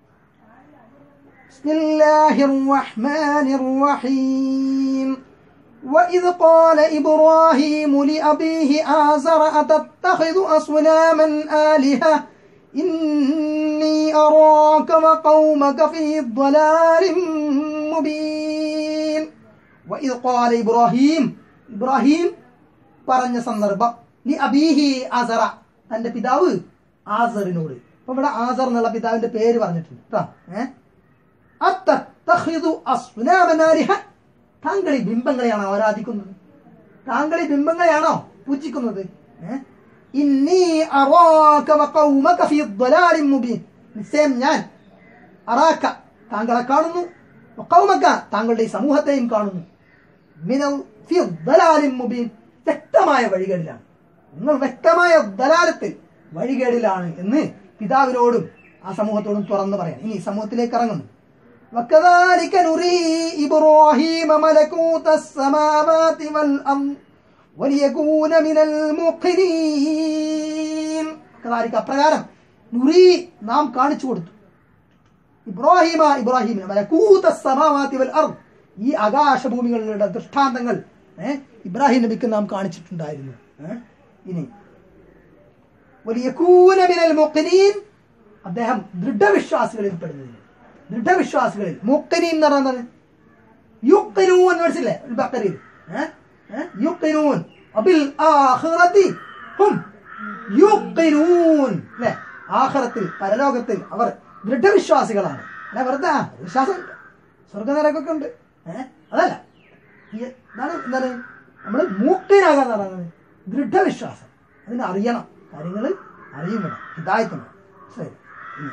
بسم الله الرحمن الرحيم وإذ قال إبراهيم لأبيه آزر أتتخذ أصناما آلهة إني أراك وقومك في ضلال مبين وإذ قال إبراهيم إبراهيم പറഞ്ഞ സന്ദർഭം നീ അബീഹി ആസറ തന്റെ പിതാവ് ആസറിനോട് അപ്പൊ ഇവിടെ ആസർ എന്നുള്ള പിതാവിന്റെ പേര് പറഞ്ഞിട്ടുണ്ട് കേട്ടോ ഏഹ് അത്തത്തഖിദു അസ്നാമനാലിഹ താങ്കൾ ഈ ബിംബങ്ങളെയാണോ ആരാധിക്കുന്നത് താങ്കൾ ഈ ബിംബങ്ങളെയാണോ പൂജിക്കുന്നത് ഏ? ഇന്നി അറാക വഖൗമക ഫീ ضلال മുബീൻ നിശ്ചയം ഞാൻ അറാക്ക താങ്കളെ കാണുന്നു വഖൗമക താങ്കളുടെ ഈ സമൂഹത്തെയും കാണുന്നു മിനൽ ഫീ ضلال മുബീൻ വ്യക്തമായ വഴികേടിലാണ് നിങ്ങൾ വ്യക്തമായ ദലാലത്തിൽ വഴികേടിലാണ് എന്ന് പിതാവിനോടും ആ സമൂഹത്തോടും തുറന്നു പറയാം ഇനി സമൂഹത്തിലേക്ക് ഇറങ്ങുന്നു وكذلك نري إبراهيم ملكوت السماوات والأرض وليكون من الموقنين كذلك അപ്രകാരം നുറി നാം കാണിച്ചു കൊടുത്തു ഇബ്രാഹിമ ഇബ്രാഹിമിന് മലക്കൂത്ത സമാവാതി വൽ അർദ് ഈ ആകാശഭൂമികളുടെ ദൃഷ്ടാന്തങ്ങൾ ഏ, ഇബ്രാഹിം നബിക്ക് നാം കാണിച്ചിട്ടുണ്ടായിരുന്നു ഏ? ഇനി വലിയകൂന മിനൽ മുഖ്നീൻ അദ്ദേഹം ദൃഢവിശ്വാസികളിൽ പെടുന്നതിന് ദൃഢവിശ്വാസികളിൽ മുഖ്നീൻ എന്ന് പറയുന്നത് യുക്നൂൻ മനസ്സില്ലേ ബക്കറിയിൽ യുക്നൂൻ അബിൽ ആഖിറതി ഹും യുക്നൂൻ അല്ലേ ആഖിറത്തിൽ പരലോകത്തിൽ അവർ ദൃഢവിശ്വാസികളാണ് അല്ല വെറുതെ ആ, വിശ്വാസമുണ്ട് സ്വർഗനരകൊക്കെ ഉണ്ട് ഏഹ് അതല്ല ഈ എന്താണ് എന്താണ് നമ്മൾ മൂക്കനാകാന്ന് പറയുന്നത് ദൃഢവിശ്വാസം അതിന് അറിയണം കാര്യങ്ങൾ അറിയും വേണം ഹിതായത്തുണ്ട് ശരി ഇനി.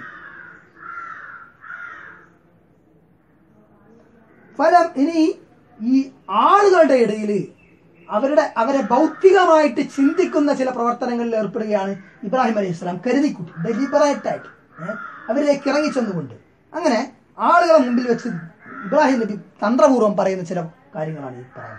ഫലം ഇനി ഈ ആളുകളുടെ ഇടയിൽ അവരുടെ അവരെ ഭൗതികമായിട്ട് ചിന്തിക്കുന്ന ചില പ്രവർത്തനങ്ങളിൽ ഏർപ്പെടുകയാണ് ഇബ്രാഹിം അലൈഹി ഇസ്ലാം കരുതിക്കൂട്ടി ഡെലിബറേറ്റ് ആയിട്ട് ഏഹ് അവരിലേക്ക് ഇറങ്ങി ചെന്നുകൊണ്ട് അങ്ങനെ ആളുകളെ മുമ്പിൽ വെച്ച് ഇബ്രാഹിം നബി തന്ത്രപൂർവ്വം പറയുന്ന ചില കാര്യങ്ങളാണ് ഈ പറയുന്നത്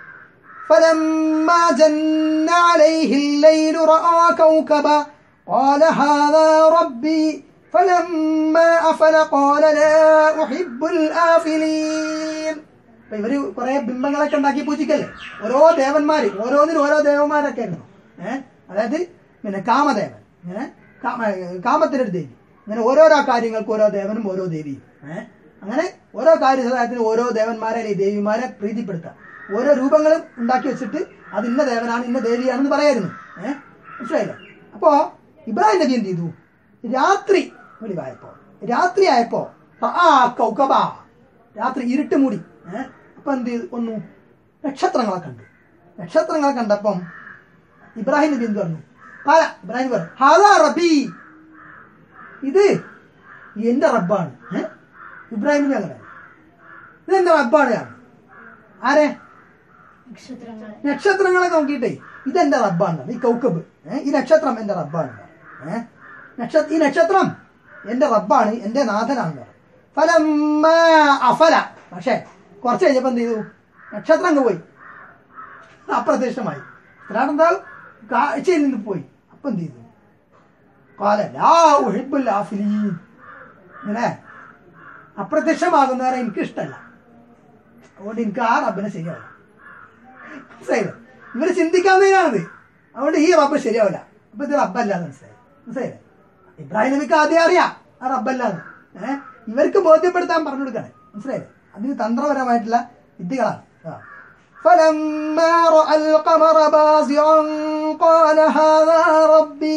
فلما جن عليه الليل رأى كوكبا قال هذا ربي فلما أفل قال لا أحب الآفلين അപ്പൊ ഇവര് കുറെ ബിംബങ്ങളൊക്കെ ഉണ്ടാക്കി പൂജിക്കല്ലേ ഓരോ ദേവന്മാര് ഓരോന്നിനും ഓരോ ദേവന്മാരൊക്കെ ആയിരുന്നു ഏഹ് അതായത് പിന്നെ കാമദേവൻ ഇങ്ങനെ കാമ കാമത്തിന്റെ ഒരു ദേവി അങ്ങനെ ഓരോരോ കാര്യങ്ങൾക്ക് ഓരോ ദേവനും ഓരോ ദേവിയും ഏഹ് അങ്ങനെ ഓരോ കാര്യസഹായത്തിന് ഓരോ ദേവന്മാരെ അല്ലെങ്കിൽ ദേവിമാരെ പ്രീതിപ്പെടുത്താം ഓരോ രൂപങ്ങളും ഉണ്ടാക്കി വെച്ചിട്ട് അത് ഇന്ന ദേവനാണ് ഇന്ന ദേവിയാണെന്ന് പറയായിരുന്നു ഏഹ് മനസ്സിലായില്ലേ അപ്പോ ഇബ്രാഹിം നബി എന്ത് ചെയ്തു രാത്രി വെളിവായപ്പോ രാത്രി ആയപ്പോ ആ കൗകബ രാത്രി ഇരുട്ട് മൂടി ഏഹ് അപ്പൊ എന്ത് ചെയ്തു ഒന്നു നക്ഷത്രങ്ങളെ കണ്ടു നക്ഷത്രങ്ങളെ കണ്ടപ്പം ഇബ്രാഹിം നബി എന്ത് പറഞ്ഞു പല ഇബ്രാഹിം പറഞ്ഞു ഹാദാ റബി ഇത് എന്റെ റബ്ബാണ് ഏഹ് ഇബ്രാഹിം നബി അങ്ങനെ ഇത് എന്റെ റബ്ബാണ് ഞാൻ ആരെ നക്ഷത്രങ്ങളെ നക്ഷത്രങ്ങളെ നോക്കിയിട്ടേ ഇതെന്റെ റബ്ബാണ് ഈ കൗക്കബ് ഏ, ഈ നക്ഷത്രം എന്റെ റബ്ബാണ് ഏ നക്ഷ ഈ നക്ഷത്രം എന്റെ റബ്ബാണ് എന്റെ നാഥനാണ് ഫലം അഫല പക്ഷേ കുറച്ച് കഴിഞ്ഞപ്പോ എന്ത് ചെയ്തു നക്ഷത്രം അങ്ങ് പോയി അപ്രത്യക്ഷമായി എന്താ കാഴ്ചയിൽ നിന്ന് പോയി അപ്പൊ എന്ത് ചെയ്തു കാല ലാ ഉഹിബ്ബുൽ ആഫിലീൻ ഇങ്ങനെ അപ്രത്യക്ഷമാകുന്നവരെ എനിക്ക് ഇഷ്ടമല്ല അതുകൊണ്ട് എനിക്ക് ആ റബ്ബിനെ ശരിയാവില്ല മനസ്സിലായില്ലേ ഇവര് ചിന്തിക്കാവുന്നതിനാണത് അതുകൊണ്ട് ഈ റബ്ബ് ശരിയാവില്ല അപ്പൊ ഇത് റബ്ബല്ല എന്ന് മനസ്സിലായി മനസ്സിലായില്ലേ ഇബ്രാഹിം നബിക്ക് ആദ്യം അറിയാം ആ റബ്ബല്ലാന്ന് ഏഹ് ഇവർക്ക് ബോധ്യപ്പെടുത്താൻ പറഞ്ഞു കൊടുക്കാണ് മനസ്സിലായില്ലേ അതിന് തന്ത്രപരമായിട്ടുള്ള വിദ്യകളാണ് ആ. فلما رأى القمر بازغا قال هذا ربي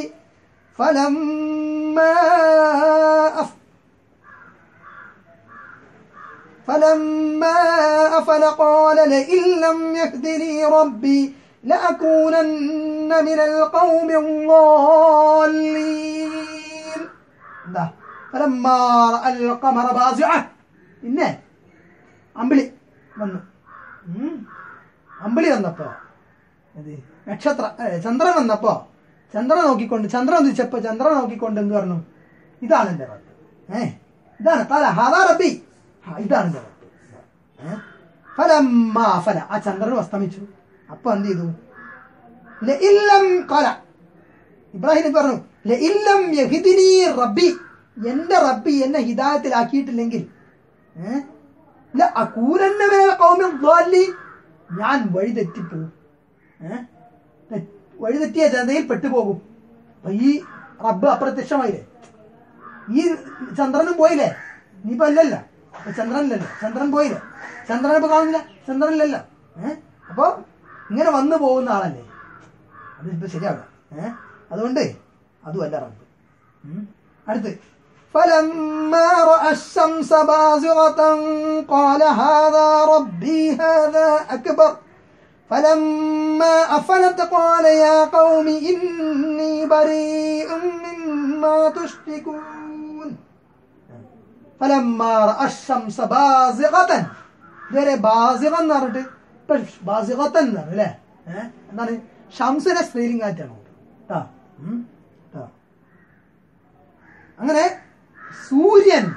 فلما أف فلما أفل قال لئن لم يهدني ربي لأكونن من القوم الضالين എന്താ فلما رأى القمر بازعة പിന്നെ അമ്പിളി വന്നു ഉം. അമ്പിളി വന്നപ്പോ ഇത് നക്ഷത്ര ഏ, ചന്ദ്രൻ വന്നപ്പോ ചന്ദ്രൻ നോക്കിക്കൊണ്ട് ചന്ദ്രൻ ഉദിച്ചപ്പോ ചന്ദ്രൻ നോക്കിക്കൊണ്ട് എന്ത് പറഞ്ഞു ഇതാണ് എന്റെ റബ്ബ് ഏ ഇതാണ് തല ഹാദാ റബ്ബി ആ, ഇതാണ് എന്റെ റബ്ബ് ഏ? ഫലമ്മ ഫല ആ ചന്ദ്രൻ അസ്തമിച്ചു അപ്പൊ എന്ത് ചെയ്തു ലഇല്ലം ഖല ഇബ്രാഹിം നബി പറഞ്ഞു ലഇല്ലം യഹ്ദിനി റബ്ബി എന്റെ റബ്ബി എന്നെ ഹിദായത്തിലാക്കിയിട്ടില്ലെങ്കിൽ ഏ? ലഅകൂനന്ന മിനൽ ഖൗമിൽ ദ്വാലിൻ. ഞാൻ വഴിതെറ്റിപ്പോവും ഏഹ് തെ- വഴിതെറ്റിയ ജനതയിൽ പെട്ടുപോകും അപ്പൊ ഈ റബ്ബ് അപ്രത്യക്ഷമായില്ലേ ഈ ചന്ദ്രനും പോയില്ലേ നീയിപ്പോ അല്ലല്ല അപ്പൊ ചന്ദ്രനില്ലല്ലോ ചന്ദ്രൻ പോയില്ലേ ചന്ദ്രനെ ഇപ്പൊ കാണുന്നില്ല ചന്ദ്രനില്ലല്ലോ ഏഹ് അപ്പൊ ഇങ്ങനെ വന്നു പോകുന്ന ആളല്ലേ അത് ഇപ്പൊ ശരിയാവില്ല ഏഹ് അതുകൊണ്ട് അതുമല്ല റബ്ബ് ഉം. അടുത്ത് فلما رأى الشمس بازغة قال هذا ربي هذا أكبر فلما أفلت قال يا قوم إني بريء مما تشركون فلما رأى الشمس بازغة ഇതുവരെ ബാസിക എന്ന് പറഞ്ഞിട്ട് ഇപ്പൊ ബാസികത്തൻ എന്ന് പറഞ്ഞു അല്ലേ ഏഹ് എന്താണ് ഷംസിനെ സ്ത്രീലിംഗായിട്ടാണ് കേട്ടോ ഉം. ട്ടോ. അങ്ങനെ സൂര്യൻ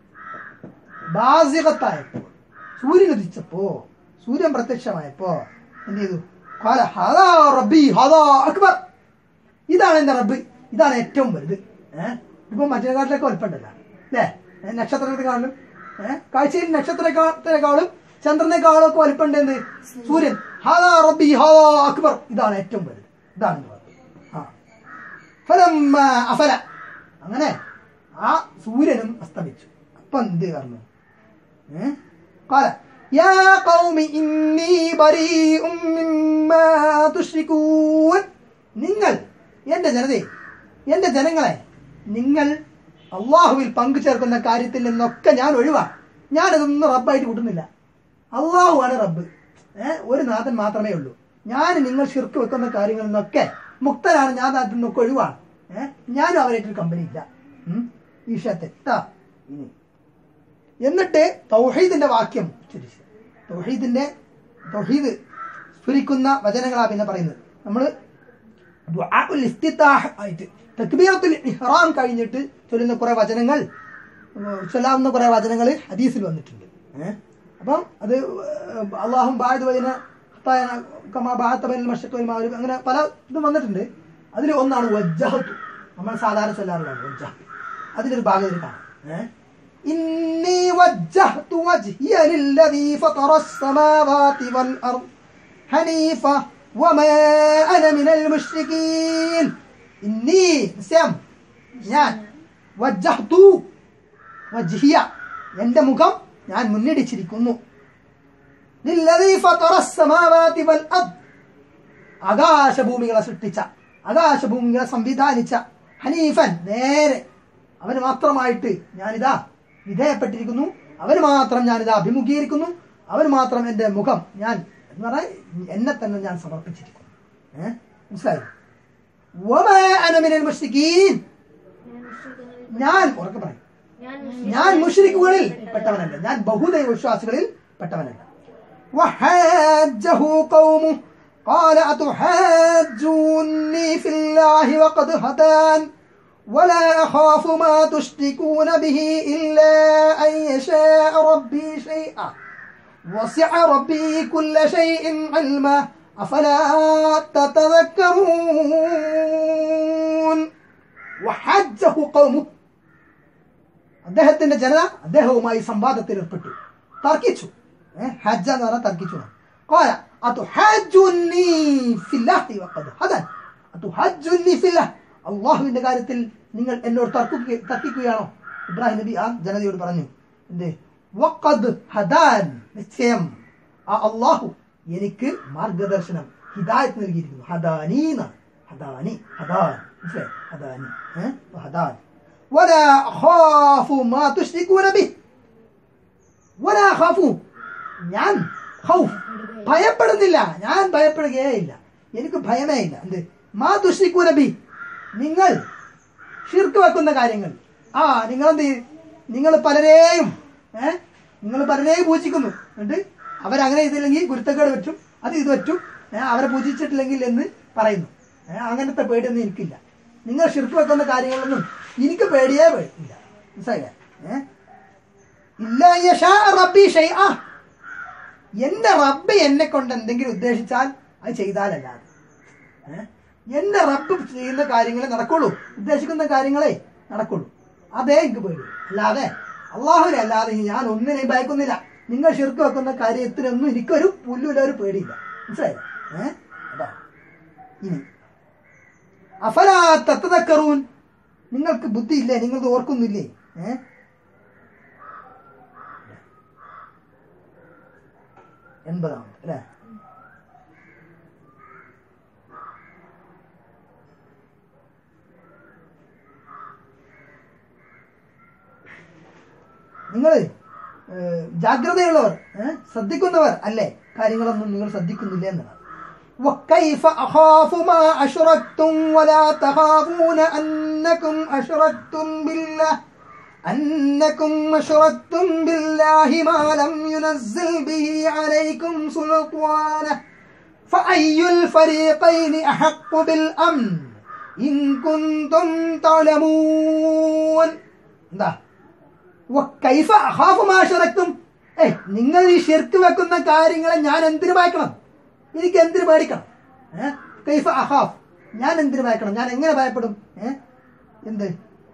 ബാസികത്തായപ്പോൾ സൂര്യൻ ഉദിച്ചപ്പോ സൂര്യൻ പ്രത്യക്ഷമായപ്പോ എന്ത് ചെയ്തു ഖാല ഹദാ റബ്ബി ഹദാ അക്ബർ ഇതാണ് എന്റെ റബ്ബ് ഇതാണ് ഏറ്റവും വലുത് ഏഹ് ഇപ്പൊ മറ്റേക്കാട്ടിലൊക്കെ വലുപ്പമുണ്ടല്ലോ അല്ലേ ഏ, നക്ഷത്രത്തെക്കാളും ഏഹ് കാഴ്ചയിൽ നക്ഷത്രത്തെക്കാളും ചന്ദ്രനേക്കാളും ഒക്കെ വലുപ്പമുണ്ട് എന്ത് സൂര്യൻ ഹദാ റബ്ബി ഹദാ അക്ബർ ഇതാണ് ഏറ്റവും വലുത് ഇതാണ് എന്റെ റബ്ബ് ആ ഫലമ്മ അഫല അങ്ങനെ ആ സൂര്യനും അസ്തമിച്ചു അപ്പൊ എന്ത് പറഞ്ഞു ഏ? قال يا قوم إني بريء مما تشركون നിങ്ങൾ എന്റെ ജനതയെ എന്റെ ജനങ്ങളെ നിങ്ങൾ അള്ളാഹുവിൽ പങ്കു ചേർക്കുന്ന കാര്യത്തിൽ നിന്നൊക്കെ ഞാൻ ഒഴിവാണ് ഞാനതൊന്നും റബ്ബായിട്ട് കൂട്ടുന്നില്ല അള്ളാഹു ആണ് റബ്ബ് ഏഹ് ഒരു നാഥൻ മാത്രമേ ഉള്ളൂ ഞാൻ നിങ്ങൾ ഷിർക്ക് വെക്കുന്ന കാര്യങ്ങളിൽ നിന്നൊക്കെ മുക്തനാണ് ഞാൻ അതിൽ നിന്നൊക്കെ ഒഴിവാണ് ഏഹ് ഞാനും അവരായിട്ടൊരു കമ്പനി ഇല്ല ഉം. ഈശ തെറ്റാ ഇനി എന്നിട്ട് തൗഹീദിന്റെ വാക്യം ഉച്ചരിച്ചു തൗഹീദിന്റെ തൗഹീദ് സ്ഫുരിക്കുന്ന വചനങ്ങളാ പിന്നെ പറയുന്നത് നമ്മൾ ദുആഉൽ ഇസ്തിതാഹ് ആയിട്ട് തക്ബീറത്തുൽ ഇഹ്റാം കഴിഞ്ഞിട്ട് ചൊല്ലുന്ന കുറെ വചനങ്ങൾ ഉം, ചൊല്ലാവുന്ന കുറെ വചനങ്ങൾ ഹദീസിൽ വന്നിട്ടുണ്ട് ഏഹ് അപ്പം അത് അള്ളാഹും ബായത് വചന കമാ ബാഹത്തബൽ മഷക്കൽ മാരും അങ്ങനെ പല ഇതും വന്നിട്ടുണ്ട് അതിൽ ഒന്നാണ് വജ്ജഹത്തു നമ്മൾ സാധാരണ ചൊല്ലാറുള്ളതാണ് വജ്ജഹത്ത് അതിലൊരു ഭാഗം ഇതിൽ കാണാം ഏഹ് إني وجهت وجهي للذي فطر السماوات والأرض حنيفة وما أنا من المشركين إني سام ഞാൻ വജ്ജഹ്തു വജ്ഹിയ എൻ്റെ മുഖം ഞാൻ മുന്നിടിച്ചിരിക്കുന്നു ലില്ലദീ ഫതറ السماوات والأرض ആകാശഭൂമികളെ സൃഷ്ടിച്ച ആകാശഭൂമികളെ സംവിധാനിച്ച ഹനീഫൻ നേരെ അവന് മാത്രമായിട്ട് ഞാനിതാ വിധേയപ്പെട്ടിരിക്കുന്നു അവന് മാത്രം ഞാനിതാ അഭിമുഖീകരിക്കുന്നു അവന് മാത്രം എൻ്റെ മുഖം ഞാൻ എന്ന് പറഞ്ഞാൽ എന്നെ തന്നെ ഞാൻ സമർപ്പിച്ചിരിക്കുന്നു ഏഹ് മനസ്സിലായി വമാ അന മിനൽ മുശ്രിക്കീൻ ഞാൻ ഉറക്കെ പറയും ഞാൻ ഞാൻ മുഷ്രിക്കുകളിൽ പെട്ടവനല്ല ഞാൻ ബഹുദൈവ വിശ്വാസികളിൽ പെട്ടവനല്ല وحاجه قومه قال أتحاجوني في الله وقد هدان ولا أخاف ما تشركون به إلا أن يشاء ربي شيئا وسع ربي كل شيء علما أفلا تتذكرون وحجه قومه അദ്ദേഹത്തിന്റെ ജനത അദ്ദേഹവുമായി സംവാദത്തിൽ ഏർപ്പെട്ടു തർക്കിച്ചു ഏഹ് ഹജ്ജ എന്ന് പറഞ്ഞാൽ തർക്കിച്ചു قال أتحاجوني في الله وقد هدان أتحاجوني في الله അള്ളാഹുവിന്റെ കാര്യത്തിൽ നിങ്ങൾ എന്നോട് തർക്കുക തർക്കിക്കുകയാണോ ഇബ്രാഹിം നബി ആ ജനതയോട് പറഞ്ഞു എന്ത് വഖദ് ഹദാൻ നിശ്ചയം ആ അള്ളാഹു എനിക്ക് മാർഗദർശനം ഹിദായത്ത് നൽകിയിരിക്കുന്നു ഹദാനി എന്നാണ് ഹദാനി ഹദാൻ മനസ്സിലായി ഹദാനി ഏഹ് അപ്പൊ ഹദാൻ ولا أخاف ما تشركون به ولا أخاف ഞാൻ ഖൗഫ് ഭയപ്പെടുന്നില്ല ഞാൻ ഭയപ്പെടുകയേ ഇല്ല എനിക്ക് ഭയമേ ഇല്ല എന്ത് മാ തുഷിക്കൂ നബി നിങ്ങൾ ഷിർക്ക് വെക്കുന്ന കാര്യങ്ങൾ ആ നിങ്ങൾ എന്ത് ചെയ്യും? നിങ്ങൾ പലരെയും ഏ നിങ്ങൾ പലരെയും പൂജിക്കുന്നു എന്നിട്ട് അവരങ്ങനെ ചെയ്തില്ലെങ്കിൽ ഗുരുത്തക്കേട് പറ്റും അത് ഇത് പറ്റും ഏ, അവരെ പൂജിച്ചിട്ടില്ലെങ്കിൽ എന്ന് പറയുന്നു ഏ, അങ്ങനത്തെ പേടിയൊന്നും എനിക്കില്ല നിങ്ങൾ ഷിർക്ക് വെക്കുന്ന കാര്യങ്ങളൊന്നും എനിക്ക് പേടിയേ ഇല്ല മനസ്സിലായില്ലേ ഏ ഇല്ല യശാ റബ്ബി ഷൈആ എന്റെ റബ്ബ് എന്നെ കൊണ്ട് എന്തെങ്കിലും ഉദ്ദേശിച്ചാൽ അത് ചെയ്താലല്ലാതെ ഏ? എന്റെ റബ്ബ് ചെയ്യുന്ന കാര്യങ്ങളെ നടക്കുള്ളൂ ഉദ്ദേശിക്കുന്ന കാര്യങ്ങളെ നടക്കുള്ളൂ അതേ എനിക്ക് പേടി അല്ലാതെ അള്ളാഹുവിനെ അല്ലാതെ ഞാൻ ഒന്നിനെയും ഭയക്കുന്നില്ല നിങ്ങൾ ഷിർക്ക് വെക്കുന്ന കാര്യത്തിനൊന്നും എനിക്കൊരു പുല്ലുമില്ല ഒരു പേടിയില്ല മനസ്സിലായോ ഏഹ് അതാ ഇനി അഫലാ തത്തതക്കറൂൻ നിങ്ങൾക്ക് ബുദ്ധിയില്ലേ നിങ്ങൾക്ക് ഓർക്കുന്നില്ലേ ഏഹ് എൺപതാമത് അല്ലേ നിങ്ങൾ ജാഗ്രതയുള്ളവർ ഏ? ശ്രദ്ധിക്കുന്നവർ അല്ലേ കാര്യങ്ങളൊന്നും നിങ്ങൾ ശ്രദ്ധിക്കുന്നില്ല എന്നതാണ് وكيف أخاف ما أشركتم ولا تخافون أنكم أشركتم بالله أنكم أشركتم بالله ما لم ينزل به عليكم سلطانه فأي الفريقين أحق بالأمن إن كنتم تعلمون എന്താ കൈഫ അഹാഫ് മാഷറക്തും ഏയ് നിങ്ങൾ ഈ ഷിർക്ക് വെക്കുന്ന കാര്യങ്ങളെ ഞാൻ എന്തിനു ഭയക്കണം എനിക്ക് എന്തിനു പേടിക്കണം ഏഹ് കൈഫ അഹാഫ് ഞാൻ എന്തിനു ഭയക്കണം ഞാൻ എങ്ങനെ ഭയപ്പെടും ഏഹ് എന്ത്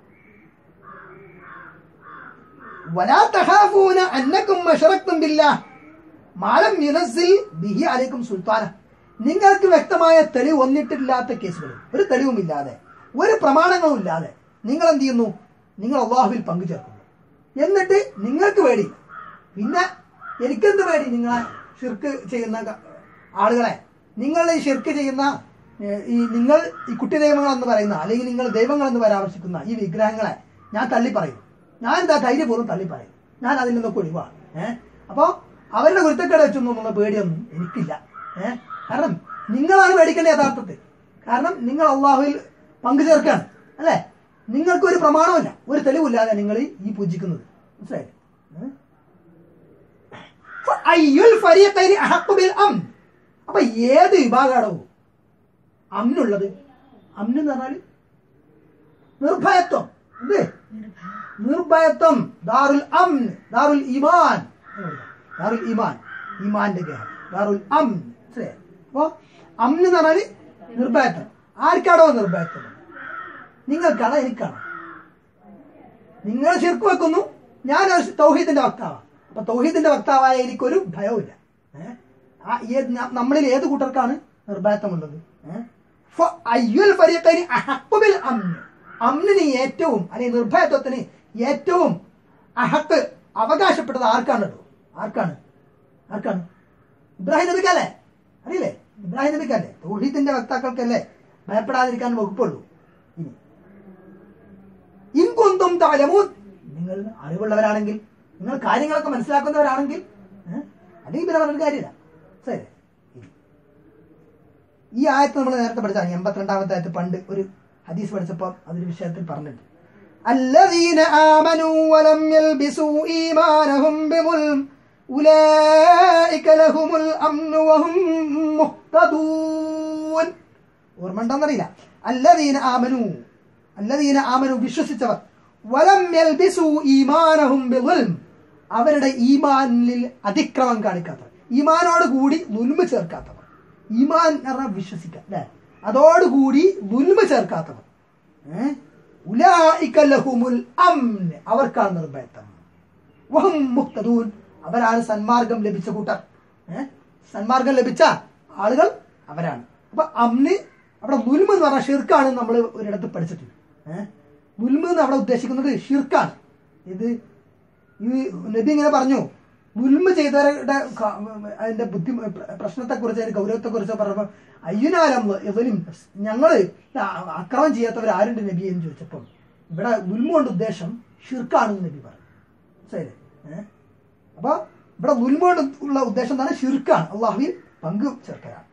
വലാ തഹാഫൂന അന്നക്കും അഷറക്തും ബില്ലാ മാലം യുനസിൽ ബിഹി അലൈക്കും സുൽത്താന നിങ്ങൾക്ക് വ്യക്തമായ തെളിവ് ഒന്നിട്ടില്ലാത്ത കേസുകളിൽ ഒരു തെളിവുമില്ലാതെ ഒരു പ്രമാണങ്ങളും ഇല്ലാതെ നിങ്ങൾ എന്ത് ചെയ്യുന്നു നിങ്ങൾ അള്ളാഹുവിൽ പങ്കുചേർക്കുന്നു എന്നിട്ട് നിങ്ങൾക്ക് പേടി പിന്നെ എനിക്കെന്ത് പേടി നിങ്ങളെ ഷിർക്ക് ചെയ്യുന്ന ക- ആളുകളെ നിങ്ങൾ ഈ ഷിർക്ക് ചെയ്യുന്ന ഏഹ്, ഈ നിങ്ങൾ ഈ കുട്ടി ദൈവങ്ങൾ എന്ന് പറയുന്ന അല്ലെങ്കിൽ നിങ്ങൾ ദൈവങ്ങൾ എന്ന് പരാമർശിക്കുന്ന ഈ വിഗ്രഹങ്ങളെ ഞാൻ തള്ളി പറയും ഞാൻ എന്താ ധൈര്യപൂർവ്വം തള്ളി പറയും ഞാൻ അതിൽ നിന്നൊക്കെ ഒഴിവാണ് ഏഹ് അപ്പോ അവരുടെ കുരുത്തക്കേട് വെച്ചൊന്നും ഉള്ള പേടിയൊന്നും എനിക്കില്ല ഏഹ് കാരണം നിങ്ങളാണ് പേടിക്കേണ്ടത് യഥാർത്ഥത്തിൽ കാരണം നിങ്ങൾ അള്ളാഹുവിൽ പങ്കുചേർക്കാണ് അല്ലേ നിങ്ങൾക്ക് ഒരു പ്രമാണമില്ല ഒരു തെളിവില്ലാതെ നിങ്ങൾ ഈ പൂജിക്കുന്നത് മനസ്സിലായില്ലേ ഏഹ്? ഫഅയ്യുൽ ഫരീഖൈനി അഹഖു ബിൽ അംൻ അപ്പൊ ഏത് വിഭാഗമാണോ അമ്നുള്ളത് അമ്ന് എന്ന് പറഞ്ഞാൽ നിർഭയത്വം എന്ത് നിർഭയത്വം ദാറുൽ അംൻ ദാറുൽ ഈമാൻ ദാറുൽ ഈമാൻ ഈമാന്റെ ഗ്രഹം ദാറുൽ അംൻ മനസ്സിലായോ അപ്പോ അമ്ന് എന്ന് പറഞ്ഞാല് നിർഭയത്വം ആർക്കാണോ നിർഭയത്വം നിങ്ങൾക്കാണോ എനിക്കാണോ നിങ്ങൾ ശിർക്ക് വെക്കുന്നു ഞാൻ ഒരു തൗഹീദിന്റെ വക്താവാണ് അപ്പൊ തൗഹീദിന്റെ വക്താവായ എനിക്കൊരു ഭയവുമില്ല ഏഹ്? ആ ഏത് ന- നമ്മളിൽ ഏത് കൂട്ടർക്കാണ് നിർഭയത്വമുള്ളത് ഏഹ്? ഫ- അയ്യുൽ ഫരീഖൈനി അഹഖു ബിൽ അംൻ. അമ്നിന് ഏറ്റവും അല്ലെങ്കിൽ നിർഭയത്വത്തിന് ഏറ്റവും അഹക്ക് അവകാശപ്പെട്ടത് ആർക്കാണ് കേട്ടോ ആർക്കാണ് ആർക്കാണ് ഇബ്രാഹിം നബിക്കല്ലേ അറിയില്ലേ ഇബ്രാഹിം നബിക്കല്ലേ തൗഹീദിന്റെ വക്താക്കൾക്കല്ലേ ഭയപ്പെടാതിരിക്കാൻ വകുപ്പുള്ളൂ ഇനി ഇൻകൊന്തും താലമൂൻ നിങ്ങൾ അറിവുള്ളവരാണെങ്കിൽ നിങ്ങൾ കാര്യങ്ങളൊക്കെ മനസ്സിലാക്കുന്നവരാണെങ്കിൽ ഏഹ്, അല്ലെങ്കിൽ പിന്നെ പറഞ്ഞൊരു കാര്യമില്ല ശരി ഇനി. ഈ ആയത്ത് നമ്മൾ നേരത്തെ പഠിച്ചാണ് എൺപത്തിരണ്ടാമത്തെ ആയത്ത് പണ്ട് ഒരു ഹദീസ് പഠിച്ചപ്പോൾ അതൊരു വിഷയത്തിൽ പറഞ്ഞിട്ടുണ്ട് الذين آمنوا ولم يلبسوا إيمانهم بظلم أولئك لهم الأمن وهم مهتدون ഓർമ്മ ഉണ്ടോന്നറിയില്ല അല്ലദീന ആമനു അല്ലദീന ആമനു വിശ്വസിച്ചവർ വലം യൽബിസു ഈമാനഹും ബിളുൽം അവരുടെ ഈമാനിൽ അതിക്രമം കാണിക്കാത്തവർ ഈമാനോട് കൂടി നുൽമ ചേർക്കാത്തവർ ഈമാൻ എന്ന് പറഞ്ഞാൽ വിശ്വസിക്കുക അല്ലെ അതോടുകൂടി നുൽമ ചേർക്കാത്തവർ ഏഹ്? ഉലായിക ലഹുമുൽ അംൻ അവർക്കാണ് നിർഭയത്വം വഹും മുക്തദൂൻ അവരാണ് സന്മാർഗം ലഭിച്ച കൂട്ടർ ഏഹ്? സന്മാർഗം ലഭിച്ച ആളുകൾ അവരാണ് അപ്പൊ അമ്ന് അവിടെ മുൽമ എന്ന് പറഞ്ഞ ഷിർക്കാണ് നമ്മൾ ഒരിടത്ത് പഠിച്ചിട്ടുണ്ട് ഏഹ് മുൽമ എന്ന് അവിടെ ഉദ്ദേശിക്കുന്നത് ഷിർക്കാണ് ഇത് ഈ നബി ഇങ്ങനെ പറഞ്ഞു മുൽമ ചെയ്തവരുടെ ക- അതിന്റെ ബുദ്ധി പ്രശ്നത്തെ കുറിച്ച് അതിന്റെ ഗൗരവത്തെ കുറിച്ച് പറഞ്ഞപ്പോ അയ്യുനാലം ഇവനും ഞങ്ങള് അക്രമം ചെയ്യാത്തവർ ആരുണ്ട് നബി എന്ന് ചോദിച്ചപ്പോൾ ഇവിടെ മുൽമ കൊണ്ട് ഉദ്ദേശം ഷിർക്കാണെന്ന് നബി പറഞ്ഞു ശരി ഏഹ് അപ്പൊ ഇവിടെ മുൽമ കൊണ്ട് ഉള്ള ഉദ്ദേശം എന്താണ് ഷിർക്കാണ് അള്ളാഹുവിൽ പങ്കു ചേർക്കലാണ്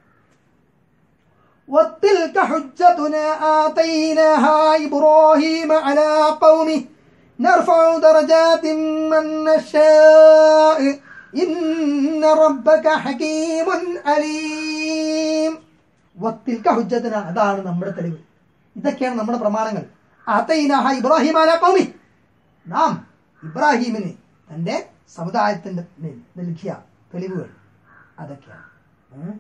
وتلك حجتنا آتيناها إبراهيم على قومه نرفع درجات من نشاء إن ربك حكيم عليم وتلك حجتنا അതാണ് നമ്മുടെ തെളിവ് ഇതൊക്കെയാണ് നമ്മുടെ പ്രമാണങ്ങൾ ആതൈനാഹ ഇബ്രാഹിം അല കൗമി നാം ഇബ്രാഹിമിന് തന്റെ സമുദായത്തിന്റെ മേൽ നൽകിയ തെളിവുകൾ അതൊക്കെയാണ് ഉം.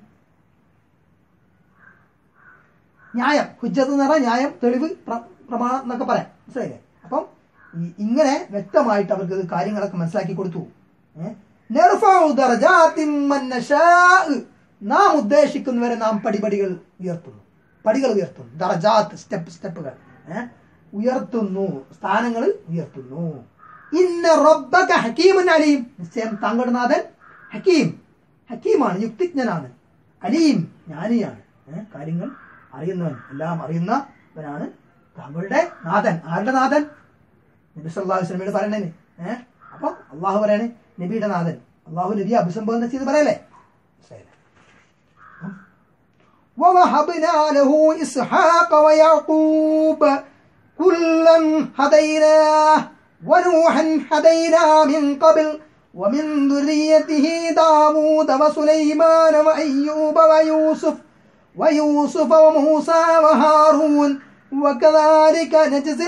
ന്യായം ഹുജ്ജത്ത് എന്ന് പറഞ്ഞാൽ ന്യായം തെളിവ് പ്ര- പ്രമാണം എന്നൊക്കെ പറയാം മനസ്സിലായില്ലേ അപ്പം ഈ ഇങ്ങനെ വ്യക്തമായിട്ട് അവർക്ക് ഇത് കാര്യങ്ങളൊക്കെ മനസ്സിലാക്കി കൊടുത്തു ഏഹ് നർഫഉ ദറജാത്തിൻ മൻ നശാഅ്. നാം ഉദ്ദേശിക്കുന്നവരെ നാം പടിപടികൾ ഉയർത്തുന്നു പടികൾ ഉയർത്തുന്നു ദറജാത്ത് സ്റ്റെപ്പ് സ്റ്റെപ്പുകൾ ഏ? ഉയർത്തുന്നു സ്ഥാനങ്ങൾ ഉയർത്തുന്നു ഇന്ന റബ്ബക ഹക്കീമുൻ അലീം നിശ്ചയം താങ്കളുടെ നാഥൻ ഹക്കീം ഹക്കീമാണ് യുക്തിജ്ഞനാണ് അലീം ജ്ഞാനിയാണ് ഏ? കാര്യങ്ങൾ അറിയുന്നവൻ എല്ലാം അറിയുന്നവനാണ് താങ്കളുടെ നാഥൻ ആരുടെ നാഥൻ നബി സല്ലല്ലാഹു അലൈഹി വസല്ലമയോട് പറയണേ ഏഹ് അപ്പം അള്ളാഹു പറയണേ നബിയുടെ നാഥൻ അള്ളാഹു നബി അഭിസംബോധന ചെയ്ത് പറയല്ലേ മനസ്സിലായില്ലേ? ഉം. ووهبنا له إسحاق ويعقوب كلا هديناه ونوحا هدينا من قبل ومن ذريته داود وسليمان وأيوب ويوسف ويوسف وموسى وهارون وكذلك نجزي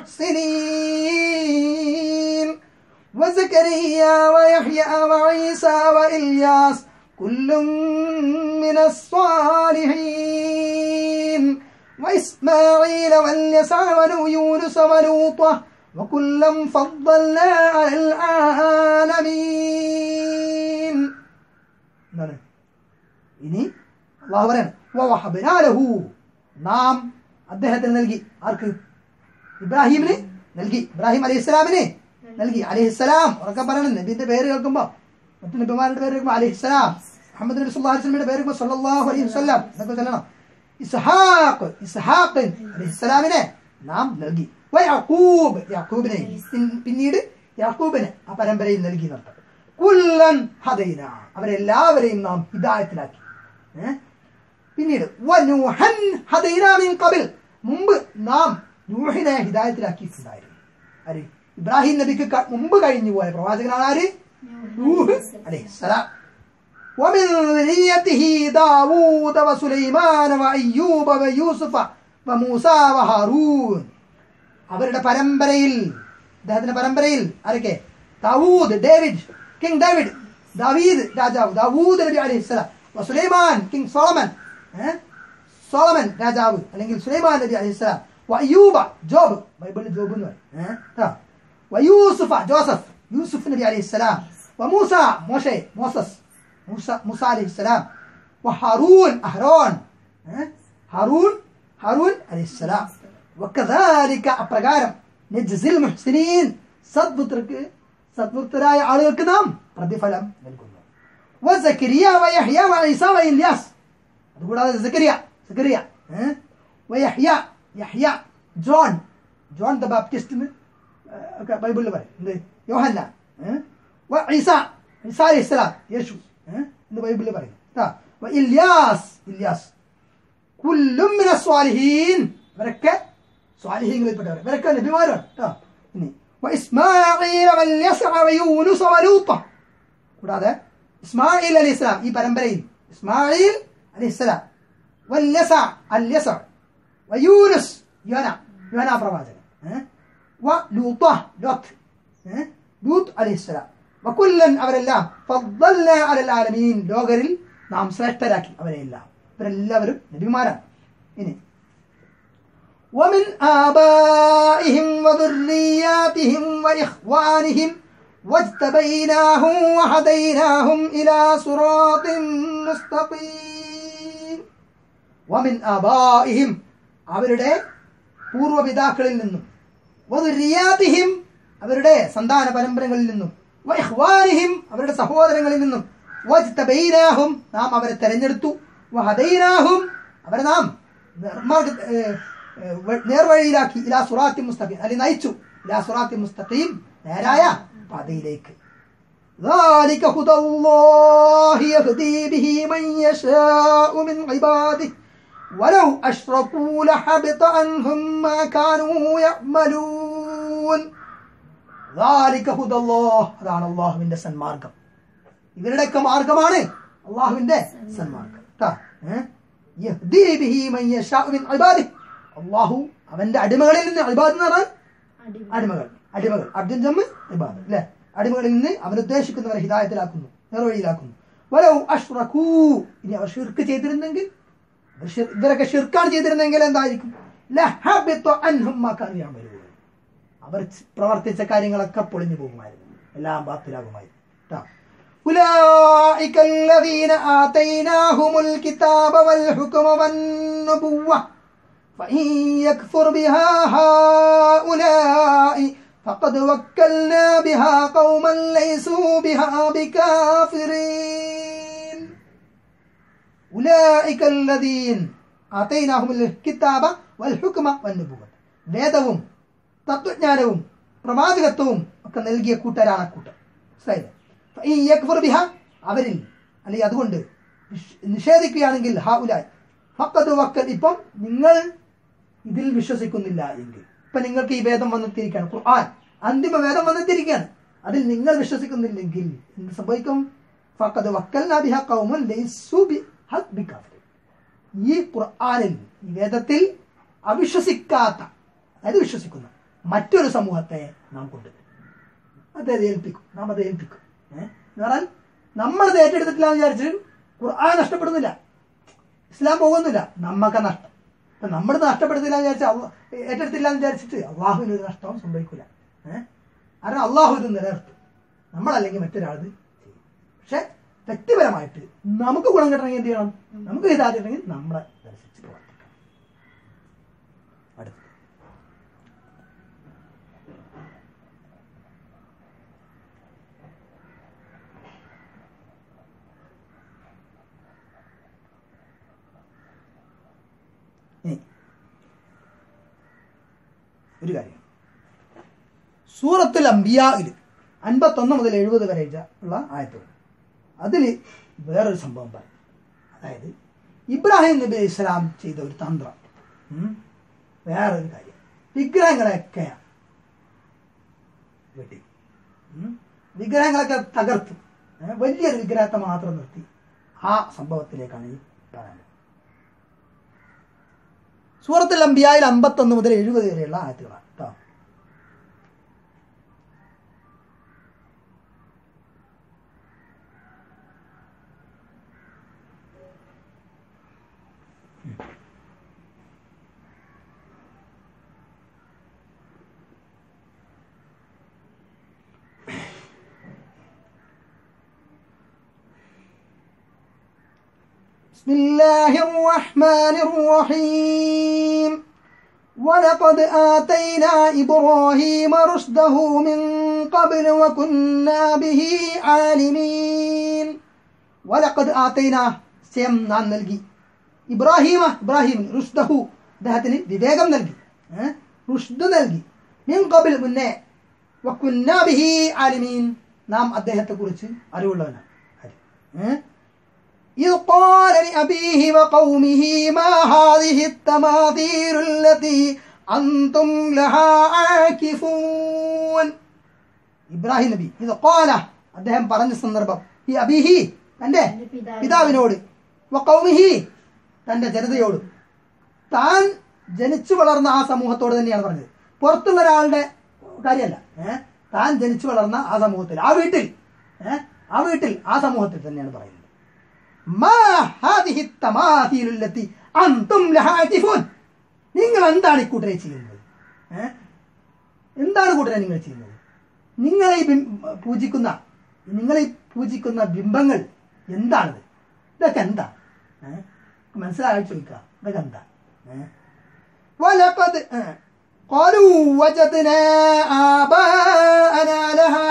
المحسنين وزكريا ويحيى وعيسى وإلياس كل من الصالحين وإسماعيل واليسع ويونس ولوطا وكلا فضلنا على العالمين എന്താണ് ഇനി അള്ളാഹു പറയാണ് വവഹബ്നാലഹു നാം അദ്ദേഹത്തിന് നൽകി ആർക്ക് ഇബ്രാഹിമിന് നൽകി ഇബ്രാഹിം അലൈഹി ഇസ്ലാമിന് നൽകി അലൈഹി ഇസ്ലാം ഉറക്കെ പറയണം നബിന്റെ പേര് കേൾക്കുമ്പോ മറ്റു നബിമാരുടെ പേര് കേൾക്കുമ്പോൾ അലൈഹി ഇസ്ലാം മുഹമ്മദ് നബി സല്ലല്ലാഹു അലൈഹി വസല്ലമയുടെ പേര് കേൾക്കുമ്പോൾ സല്ലല്ലാഹു അലൈഹി വസല്ലം എന്നൊക്കെ ചൊല്ലണം ഇസ്ഹാഖ് ഇസ്ഹാഖ് അലൈഹി ഇസ്ലാമിനെ നാം നൽകി വയഅഖൂബ് യാക്കൂബിനെ പിൻ- പിന്നീട് യാക്കൂബിന് ആ പരമ്പരയിൽ നൽകി നടത്തം കുല്ലൻ ഹദൈന അവരെല്ലാവരെയും നാം ഹിദായത്തിലാക്കി ഏഹ് പിന്നീട് വനൂഹൻ ഹദൈനാ മിൻ ഖബൽ മുമ്പ് നാം നൂഹിനെ ഹിദായത്തിലാക്കിയിട്ടുണ്ടായിരുന്നു ആര് ഇബ്രാഹിം നബിക്ക് ക- മുമ്പ് കഴിഞ്ഞു പോയ പ്രവാചകനാണ് ആര് നൂഹ് അലൈഹിസ്സലാം ومن ذريته داوود وسليمان وأيوب ويوسف وموسى وهارون അവരുടെ പരമ്പരയിൽ അദ്ദേഹത്തിന്റെ പരമ്പരയിൽ ആരൊക്കെ ദാവൂദ് ഡേവിഡ് കിങ് ഡേവിഡ് ദാവീദ് രാജാവ് ദാവൂദ് നബി അലൈഹി സ്വലാം സുലൈമാൻ കിങ് സോളമൻ ഏഹ്? സോളമൻ രാജാവ് അല്ലെങ്കിൽ സുലൈമാൻ നബി അലൈഹി സ്വലാം വയൂബ ജോബ് ബൈബിളിൽ ജോബ് എന്ന് പറയും ഏഹ്? ട്ടാ. വയൂസുഫ ജോസഫ് യൂസുഫ് നബി അലൈഹി സ്വലാം വമൂസ മോശെ മോസസ് മൂസ മൂസ അലൈഹി സ്വലാം വഹാറൂൻ അഹ്റോൻ ഏഹ്? ഹാറൂൻ ഹാറൂൻ അലൈഹി സ്വലാം വക്കദാലിക അപ്രകാരം നജ്സിൽ മുഹ്സിനീൻ സദ്വൃത്തർക്ക് സദ്വൃത്തരായ ആളുകൾക്ക് നാം പ്രതിഫലം നൽകുന്നു വസക്കരിയ വയഹ്യ വഈസ വഇല്യാസ് അതുകൂടാതെ സക്കരിയ സക്കരിയ ഏഹ്? വയഹ്യ Yahya John John the Baptist എന്ന് ഏഹ്, ഒക്കെ ബൈബിളിൽ പറയും എന്ത് യോഹന്ന ഏഹ്? വഈസ ഈസ അലൈഹി സ്വലാം യേശു ഏഹ്? എന്ന് ബൈബിളിൽ പറയും ട്ടാ. വഇല്യാസ് ഇല്യാസ് കുല്ലും മിന സ്വാലിഹീൻ ഇവരൊക്കെ സ്വാലിഹീങ്ങളിൽപ്പെട്ടവർ ഇവരൊക്കെ നബിമാരാണ് കേട്ടോ ഇനി വഇസ്മാഈല വൽയസഅ വയൂനുസ വലൂത്ത കൂടാതെ ഇസ്മായിൽ അലൈഹി ഇസ്ലാം ഈ പരമ്പരയിൽ ഇസ്മായിൽ അലൈഹി ഇസ്ലാം വല്യസ അല്യസ വയൂനുസ് യോന യോന പ്രവാചകൻ ഏ? വ ലൂത്ത ലോത്ത് ഏ? ലൂത്ത് അലൈഹി ഇസ്ലാം വകുല്ലൻ അവരെല്ലാം ഫദ്ദൽനാ അലൽ ആലമീൻ ലോകരിൽ നാം ശ്രേഷ്ഠരാക്കി അവരെല്ലാം ഇവരെല്ലാവരും നബിമാരാണ് ഇനി ومن آبائهم وذرياتهم وإخوانهم واجتبيناهم وهديناهم إلى صراط مستقيم ومن آبائهم അവരുടെ പൂർവ്വപിതാക്കളിൽ നിന്നും വധുരിയാതിഹിം അവരുടെ സന്താന പരമ്പരകളിൽ നിന്നും വൈഹ്വാനിഹിം അവരുടെ സഹോദരങ്ങളിൽ നിന്നും വജ്തബൈനാഹും നാം അവരെ തെരഞ്ഞെടുത്തു വഹദൈനാഹും അവരെ നാം നിർമാർഗ ഏഹ്, ഏഹ്, വ- നേർവഴിയിലാക്കി ഇലാ സുറാത്തി മുസ്തഖീം അല്ലെങ്കിൽ നയിച്ചു ഇലാ സുറാത്തി മുസ്തഖീം നേരായ പാതയിലേക്ക് ذلك هدى الله يهدي به من يشاء من عباده ولو أشركوا لحبط عنهم ما كانوا يعملون ذلك هدى الله അതാണ് അള്ളാഹുവിന്റെ സന്മാർഗം ഇവരുടെയൊക്കെ മാർഗമാണ് അള്ളാഹുവിന്റെ സന്മാർഗം ട്ടാ. ഏ? യഹ്ദി ബിഹി മൻ യശാഉ മിൻ ഇബാദിഹി. അള്ളാഹു അവന്റെ അടിമകളിൽ നിന്ന് ഇബാദ് എന്ന് പറഞ്ഞാൽ അടിമകൾ അടിമകൾ അർജുൻ ജമ്മ് ഇബാദ് അല്ലെ അടിമകളിൽ നിന്ന് അവൻ ഉദ്ദേശിക്കുന്നവരെ ഹിദായത്തിലാക്കുന്നു നേർവഴിയിലാക്കുന്നു വലൗ അഷ്റഖൂ ഇനി അവർ ഷിർക്ക് ചെയ്തിരുന്നെങ്കിൽ അവർ ഷിർ- ഇവരൊക്കെ ഷിർക്കാണ് ചെയ്തിരുന്നെങ്കിൽ എന്തായിരിക്കും ലഹബിത അൻഹും മാ കാനൂ യഅമലൂൻ. അവർ ച- പ്രവർത്തിച്ച കാര്യങ്ങളൊക്കെ പൊളിഞ്ഞു പോകുമായിരുന്നു എല്ലാം ബാത്തിലാകുമായിരുന്നു ട്ടാ. أولئك الذين آتيناهم الكتاب والحكم والنبوة فإن يكفر بها هؤلاء فقد وكلنا بها قوما ليسوا بها بكافرين أولئك الذين آتيناهم الكتاب والحكم والنبوة വേദവും തത്വജ്ഞാനവും പ്രവാചകത്വവും ഒക്കെ നൽകിയ കൂട്ടരാണ് ആ കൂട്ടർ മനസ്സിലായില്ലേ ഈ യക്ഫുർ ബിഹ അവരിൽ അല്ലെങ്കിൽ അതുകൊണ്ട് വിശ്- നിഷേധിക്കുകയാണെങ്കിൽ ഹാ ഉലായ് ഫക്കത് വക്കൽ ഇപ്പം നിങ്ങൾ ഇതിൽ വിശ്വസിക്കുന്നില്ല എങ്കിൽ ഇപ്പൊ നിങ്ങൾക്ക് ഈ വേദം വന്നെത്തിയിരിക്കുകയാണ് ഖുർആൻ അന്തിമ വേദം വന്നെത്തിയിരിക്കുകയാണ് അതിൽ നിങ്ങൾ വിശ്വസിക്കുന്നില്ലെങ്കിൽ എന്ത് സംഭവിക്കും ഫക്കത് വക്കൽ ബിഹ ഖൗമൻ ലൈസു ബി ഹഖ് ബികാഫിർ ഈ ഖുർആനിൽ ഈ വേദത്തിൽ അവിശ്വസിക്കാത്ത അതായത് വിശ്വസിക്കുന്ന മറ്റൊരു സമൂഹത്തെ നാം കൊണ്ടുവരും അത് ഏൽപ്പിക്കും നാം അത് ഏൽപ്പിക്കും ഏഹ് എന്ന് പറഞ്ഞാൽ നമ്മളത് ഏറ്റെടുത്തിട്ടില്ല എന്ന് വിചാരിച്ച് ഖുർആൻ നഷ്ടപ്പെടുന്നില്ല ഇസ്ലാം പോകുന്നില്ല നമ്മക്ക് നഷ്ടം ഇപ്പൊ നമ്മളിത് നഷ്ടപ്പെടുത്തില്ല എന്ന് വിചാരിച്ച് അള്ളാ- ഏറ്റെടുത്തില്ല എന്ന് വിചാരിച്ചിട്ട് അള്ളാഹുവിന് ഒരു നഷ്ടവും സംഭവിക്കില്ല ഏഹ് കാരണം അള്ളാഹു ഇത് നിലനിർത്തും നമ്മളല്ലെങ്കിൽ മറ്റൊരാൾ ഇത് ചെയ്യും പക്ഷെ വ്യക്തിപരമായിട്ട് നമുക്ക് ഗുണം കിട്ടണമെങ്കിൽ എന്ത് ചെയ്യണം നമുക്ക് ഇതായിട്ടുണ്ടെങ്കിൽ നമ്മളെ അനുസരിച്ച് പ്രവർത്തിക്കണം അടുത്ത ഇനി ഒരു കാര്യം സൂറത്തുൽ അംബിയായിൽ അൻപത്തൊന്ന് മുതൽ എഴുപത് വരെ ഉള്ള ആയത്തുകൾ അതിൽ വേറൊരു സംഭവം പറയും അതായത് ഇബ്രാഹിം നബി അലൈഹി ഇസ്ലാം ചെയ്ത ഒരു തന്ത്രം ഉം, വേറൊരു കാര്യം വിഗ്രഹങ്ങളെയൊക്കെ വെട്ടി ഉം, വിഗ്രഹങ്ങളൊക്കെ തകർത്തു ഏ, വലിയൊരു വിഗ്രഹത്തെ മാത്രം നിർത്തി ആ സംഭവത്തിലേക്കാണ് ഈ പറയുന്നത് സൂറത്തുൽ അംബിയായിൽ അമ്പത്തൊന്ന് മുതൽ എഴുപത് വരെയുള്ള ആയത്തുകളാണ് കേട്ടോ بسم الله الرحمن الرحيم ولقد آتينا إبراهيم رشده من قبل وكنا به عالمين ولقد آتينا سيم നാം നൽകി ഇബ്രാഹിമ ഇബ്രാഹിം റുഷ്ദഹു അദ്ദേഹത്തിന് വിവേകം നൽകി ഏ? റുഷ്ദ് നൽകി മിൻ കബിൽ മുന്നേ വക്കുന്നാ ബിഹി ആലിമീൻ നാം അദ്ദേഹത്തെ കുറിച്ച് അറിവുള്ളവനാണ് ആര്? ഏ? إذ قال لأبيه وقومه ما هذه التماثيل التي أنتم لها عاكفون ഇബ്രാഹിം നബി ഇത് കോല അദ്ദേഹം പറഞ്ഞ സന്ദർഭം ഈ അബിഹി തന്റെ തന്റെ പിതാവിനോട്. പിതാവിനോട് വഖൗമിഹി തന്റെ ജനതയോട് താൻ ജനിച്ചു വളർന്ന ആ സമൂഹത്തോട് തന്നെയാണ് പറഞ്ഞത് പുറത്തുള്ള ഒരാളുടെ കാര്യമല്ല ഏഹ് താൻ ജനിച്ചു വളർന്ന ആ സമൂഹത്തിൽ ആ വീട്ടിൽ ഏഹ് ആ വീട്ടിൽ ആ സമൂഹത്തിൽ തന്നെയാണ് പറയുന്നത് മാ ഹാദിഹി തമാഥീലു ലത്തി അൻതും ലഹാ ആകിഫൂൻ. നിങ്ങൾ എന്താണ് ഇക്കൂട്ടരെ ചെയ്യുന്നത് ഏ? എന്താണ് കൂട്ടരെ നിങ്ങൾ ചെയ്യുന്നത് നിങ്ങൾ ഈ ബിം- പൂജിക്കുന്ന നിങ്ങൾ ഈ പൂജിക്കുന്ന ബിംബങ്ങൾ എന്താണിത് ഇതൊക്കെ എന്താ ഏ? മനസ്സിലായി ചോദിക്കുക ഇതൊക്കെ എന്താ ഏ? ولقد آه. قالوا وجدنا آباءنا لها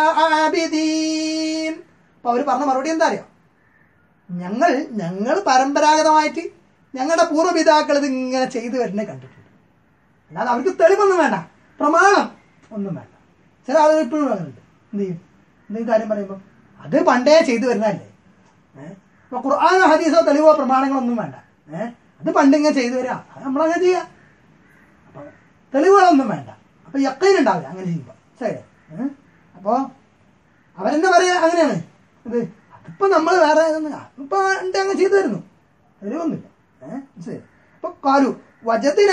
عابدين അപ്പൊ അവര് പറഞ്ഞ മറുപടി എന്താ അറിയോ ഞങ്ങൾ ഞങ്ങൾ പരമ്പരാഗതമായിട്ട് ഞങ്ങളുടെ പൂർവ്വപിതാക്കൾ ഇത് ഇങ്ങനെ ചെയ്തു വരുന്നത് കണ്ടിട്ടുണ്ട് അല്ലാതെ അവർക്ക് തെളിവൊന്നും വേണ്ട പ്രമാണം ഒന്നും വേണ്ട ചില ആളുകൾ ഇപ്പോഴും അങ്ങനെയുണ്ട് എന്ത് ചെയ്യും എന്തെങ്കിലും കാര്യം പറയുമ്പോൾ അത് പണ്ടേ ചെയ്തു വരുന്നതല്ലേ ഏഹ് ഇപ്പൊ ഖുർആാനോ ഹദീസോ തെളിവോ പ്രമാണങ്ങളൊന്നും വേണ്ട ഏഹ് അത് പണ്ടിങ്ങനെ ചെയ്തു വരിക അത് നമ്മളങ്ങനെ ചെയ്യാം അപ്പൊ തെളിവുകളൊന്നും വേണ്ട അപ്പൊ യക്കയിലുണ്ടാവില്ല അങ്ങനെ ചെയ്യുമ്പോൾ ശരി ഏഹ് അപ്പോ അവരെന്താ പറയാ അങ്ങനെയാണ് ഇത് അതിപ്പോ നമ്മൾ വേറെ ഇതൊന്നും ഇപ്പൊ ഉണ്ട് അങ്ങ് ചെയ്തു തരുന്നു തെളിവൊന്നുമില്ല ഏഹ് ശരി അപ്പൊ കാലു വജത്തിന്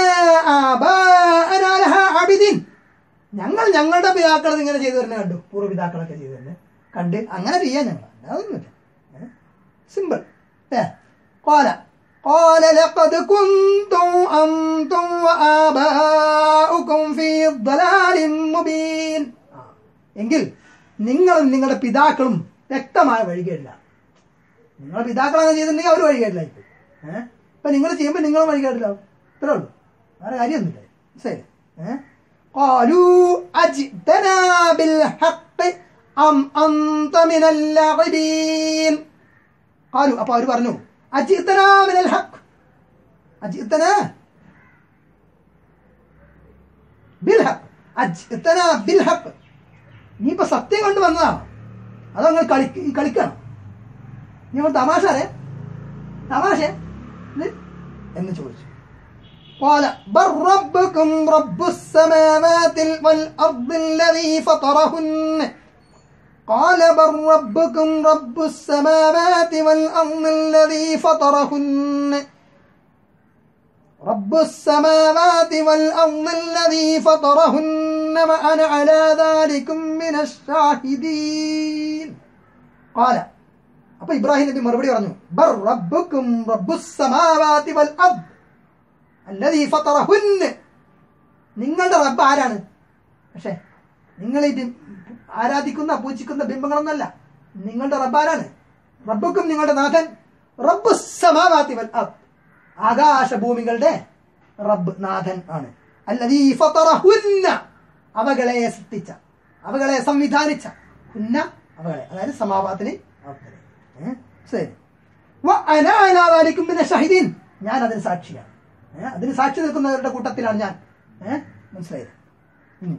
അബിദീൻ ഞങ്ങൾ ഞങ്ങളുടെ പിതാക്കൾ ഇങ്ങനെ ചെയ്തു തന്നെ കണ്ടു പൂർവ്വപിതാക്കളൊക്കെ ചെയ്തു തന്നെ കണ്ട് അങ്ങനെ ചെയ്യാൻ ഞങ്ങൾ അതൊന്നുമില്ല സിമ്പിൾ ഏ കോല قال لقد كنتم أنتم وآباؤكم في ضلال مبين ആ. എങ്കിൽ നിങ്ങളും നിങ്ങളുടെ പിതാക്കളും വ്യക്തമായ വഴികേടില്ല നിങ്ങളെ പിതാക്കളങ്ങനെ ചെയ്തിട്ടുണ്ടെങ്കിൽ അവർ വഴികേടില്ലായിപ്പോയി ഏഹ് ഇപ്പൊ നിങ്ങൾ ചെയ്യുമ്പോൾ നിങ്ങൾ വഴികേടില്ലാവും ഇത്രേ ഉള്ളൂ വേറെ കാര്യമൊന്നുമില്ല ശരി ഏഹ് قالوا أجئتنا بالحق أم أنت من اللاعبين قالوا അപ്പോൾ അവർ പറഞ്ഞു أجئتنا من الحق أجئتنا بالحق أجئتنا بالحق നീ ഇപ്പൊ സത്യം കൊണ്ട് വന്നതാണോ അതോ നിങ്ങൾ കളി കളിക്കണം നീ നമ്മൾ തമാശ അറിയാം തമാശ ഇത്? എന്ന് ചോദിച്ചു قال بل ربكم رب السماوات والأرض الذي فطرهن قال بل ربكم رب السماوات والأرض الذي فطرهن رب السماوات والأرض الذي فطرهن وأنا على ذلك من الشاهدين قال അപ്പൊ ഇബ്രാഹിം നബി മറുപടി പറഞ്ഞു ബർ റബ്ബുക്കും റബ്ബുസ് സമാവാതി വൽ അർദ് അല്ലദീ ഫതറഹുന്ന നിങ്ങളുടെ റബ്ബ് ആരാണ് പക്ഷേ നിങ്ങൾ ഈ ബിം- ആരാധിക്കുന്ന പൂജിക്കുന്ന ബിംബങ്ങളൊന്നല്ല നിങ്ങളുടെ റബ്ബ് ആരാണ് റബ്ബുക്കും നിങ്ങളുടെ നാഥൻ റബ്ബു സമാവാതി വൽ അർദ് ആകാശഭൂമികളുടെ റബ്ബ് നാഥൻ ആണ് അല്ലദീ ഫതറഹുന്ന അവകളെ സൃഷ്ടിച്ച അവകളെ സംവിധാനിച്ച ഹുന്ന അവകളെ അതായത് സമാവാത്തിന് അർദ്ദനെ. ഏ? ശരി വഅന അലാ ദാലിക്കും മിന ഷഹിദീൻ ഞാൻ അതിന് സാക്ഷിയാണ് ഏ? അതിന് സാക്ഷി നിൽക്കുന്നവരുടെ കൂട്ടത്തിലാണ് ഞാൻ ഏ? മനസ്സിലായത് ഇനി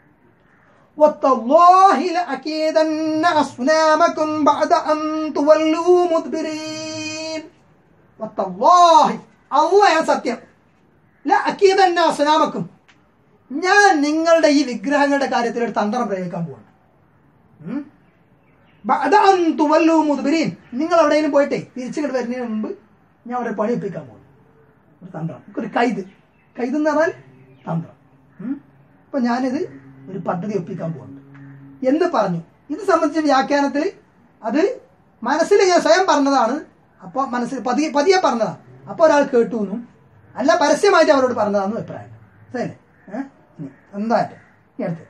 والله لأكيدن أصنامكم بعد أن تولوا مدبرين والله الله ഞാൻ സത്യം ലഅക്കീദന്ന അസ്നാമക്കും ഞാൻ നിങ്ങളുടെ ഈ വിഗ്രഹങ്ങളുടെ കാര്യത്തിൽ ഒരു തന്ത്രം പ്രയോഗിക്കാൻ പോവാണ് ഉം? ബഅദ അൻ തുവല്ലു മുദ്ബിരീൻ നിങ്ങൾ എവിടെയെങ്കിലും പോയിട്ടേ തിരിച്ചിങ്ങോട്ട് വരുന്നതിന് മുമ്പ് ഞാൻ അവിടെ പണി ഒപ്പിക്കാൻ പോകും ഒരു തന്ത്രം ഒരു കൈത് കൈത് എന്ന് പറഞ്ഞാൽ തന്ത്രം ഉം? അപ്പൊ ഞാനിത് ഒരു പദ്ധതി ഒപ്പിക്കാൻ പോകുന്നുണ്ട് എന്ന് പറഞ്ഞു ഇത് സംബന്ധിച്ച വ്യാഖ്യാനത്തിൽ അത് മനസ്സിൽ ഞാൻ സ്വയം പറഞ്ഞതാണ് അപ്പോൾ മനസ്സിൽ പതിയെ പതിയെ പറഞ്ഞതാണ് അപ്പോൾ ഒരാൾ കേട്ടു എന്നും അല്ല പരസ്യമായിട്ട് അവരോട് പറഞ്ഞതാണെന്നും അഭിപ്രായം ശരി ഏഹ് എന്തായിട്ട് ഈ അടുത്ത്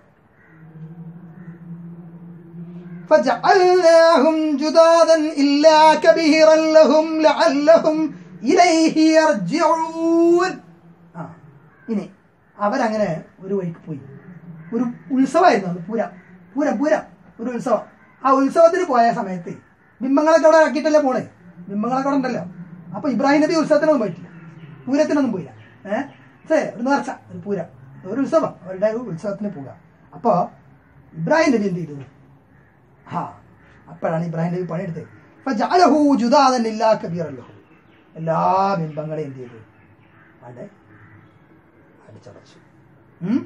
فجعلناهم جدادا إلا كبيرا لهم لعلهم إليه يرجعون ആ ഇനി അവരങ്ങനെ ഒരു വഴിക്ക് പോയി ഒരു ഉത്സവമായിരുന്നു അത് പൂരം പൂരം പൂരം ഒരു ഉത്സവം ആ ഉത്സവത്തിന് പോയ സമയത്ത് ബിംബങ്ങളൊക്കെ അവിടെ ഇറക്കിയിട്ടല്ലേ പോണേ ബിംബങ്ങളൊക്കെ അവിടെ ഉണ്ടല്ലോ അപ്പൊ ഇബ്രാഹിം നബി ഉത്സവത്തിനൊന്നും പോയിട്ടില്ല പൂരത്തിനൊന്നും പോയില്ല ഏഹ് ശരി ഒരു നേർച്ച ഒരു പൂരം ഒരു ഉത്സവം അവരുടെ ഒരു ഉത്സവത്തിന് പോവുക അപ്പോ ഇബ്രാഹിം നബി എന്ത് ചെയ്തു ആ അപ്പോഴാണ് ഇബ്രാഹിം നബി പണിയെടുത്തത് അപ്പൊ ജാലഹു ജുദാദൻ ഇല്ലാ കബീറല്ലോ എല്ലാ ബിംബങ്ങളെയും എന്ത് ചെയ്തു അവിടെ അടിച്ചടച്ചു ഉം?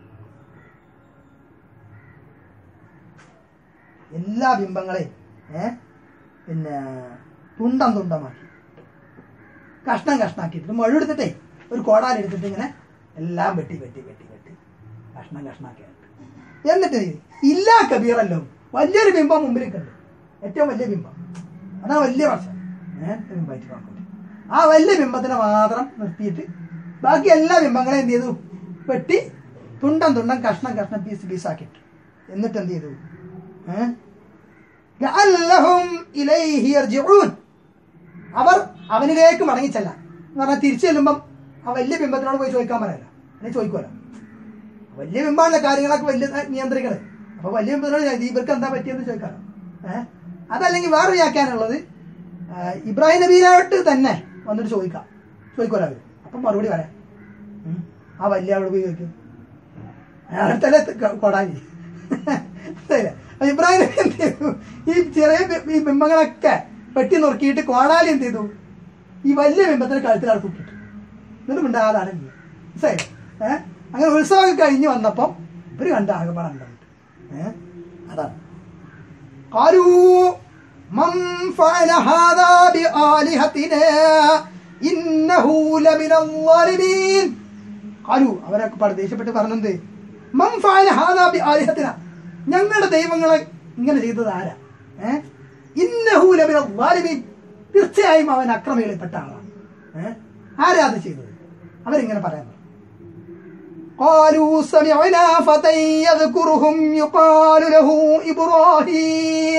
എല്ലാ ബിംബങ്ങളെയും ഏ പിന്നെ തുണ്ടം തുണ്ടമാക്കി കഷ്ണം കഷ്ണാക്കിയിട്ട് മഴുവെടുത്തിട്ടേ ഒരു കോടാലി എടുത്തിട്ട് ഇങ്ങനെ എല്ലാം വെട്ടി വെട്ടി വെട്ടി വെട്ടി കഷ്ണം കഷ്ണാക്കിയിട്ട് എന്നിട്ട് ഇല്ല കബീറല്ലോ വലിയൊരു ബിംബം മുമ്പിൽ കണ്ടു ഏറ്റവും വലിയ ബിംബം അതാണ് വലിയ വർഷം ഏഹ് ബിംബമായിട്ട് കാണുന്നത് ആ വലിയ ബിംബത്തിനെ മാത്രം നിർത്തിയിട്ട് ബാക്കി എല്ലാ ബിംബങ്ങളെയും എന്ത് ചെയ്തു വെട്ടി തുണ്ടം തുണ്ടം കഷ്ണം കഷ്ണം പീസ് പീസാക്കിയിട്ട് എന്നിട്ട് എന്ത് ചെയ്തു ഏഹ് ലഅല്ലഹും ഇലൈഹി യർജിഊൻ അവർ അവനിലേക്ക് മടങ്ങിച്ചല്ല എന്ന് പറഞ്ഞാൽ തിരിച്ചു ചെല്ലുമ്പം ആ വലിയ ബിംബത്തിനോട് പോയി ചോദിക്കാൻ പറയല്ല അല്ലെങ്കിൽ ചോദിക്കുമല്ലോ വലിയ ബിംബാണല്ലോ കാര്യങ്ങളൊക്കെ വലിയ നിയന്ത്രിക്കണത് അപ്പൊ വലിയ ബിംബത്തിനോട് ചോദിക്കും, ഇവർക്ക് എന്താ പറ്റിയെന്ന് ചോദിക്കാലോ ഏഹ് അതല്ലെങ്കിൽ വേറെ വ്യാഖ്യാനമുള്ളത് ആ, ഇബ്രാഹിം നബീനായിട്ട് തന്നെ വന്നിട്ട് ചോദിക്കാം ചോദിക്കുമല്ലോ അവര് അപ്പം മറുപടി പറയാം ഉം. ആ വലിയ ആളോട് പോയി ചോദിക്കും അയാളടുത്തല്ലേ ക- കൊടാലി ശരി. അപ്പൊ ഇബ്രാഹിം നബി എന്ത് ചെയ്തു ഈ ചെറിയ ബി- ഈ ബിംബങ്ങളൊക്കെ വെട്ടി നുറുക്കിയിട്ട് കോടാലി എന്ത് ചെയ്തു ഈ വലിയ ബിംബത്തിന് കഴുത്തിൽ അടുപ്പിട്ടിട്ടു എന്നിട്ട് മിണ്ടാതാണ് ശരി ഏഹ് അങ്ങനെ ഉത്സവം കഴിഞ്ഞ് വന്നപ്പം ഇവര് കണ്ട ആകെപ്പാടെ ഉണ്ടായിട്ട് ഏഹ് അതാണ് قالوا من فعل هذا بآلهتنا إنه لمن الظالمين قالوا അവരൊക്കെ പാട് ദേഷ്യപ്പെട്ട് പറഞ്ഞത് മം ഫഅല ഹാദാ ബിആലിഹത്തിന ഞങ്ങളുടെ ദൈവങ്ങളെ ഇങ്ങനെ ചെയ്തത് ആരാ ഏഹ് ഇന്നഹു ലമിന ളാലിമീൻ തീർച്ചയായും അവൻ അക്രമികളിൽപ്പെട്ട ആളാണ് ഏഹ് ആരാ അത് ചെയ്തത് അവരിങ്ങനെ പറയാൻ قالوا سمعنا فتى يذكرهم يقال له إبراهيم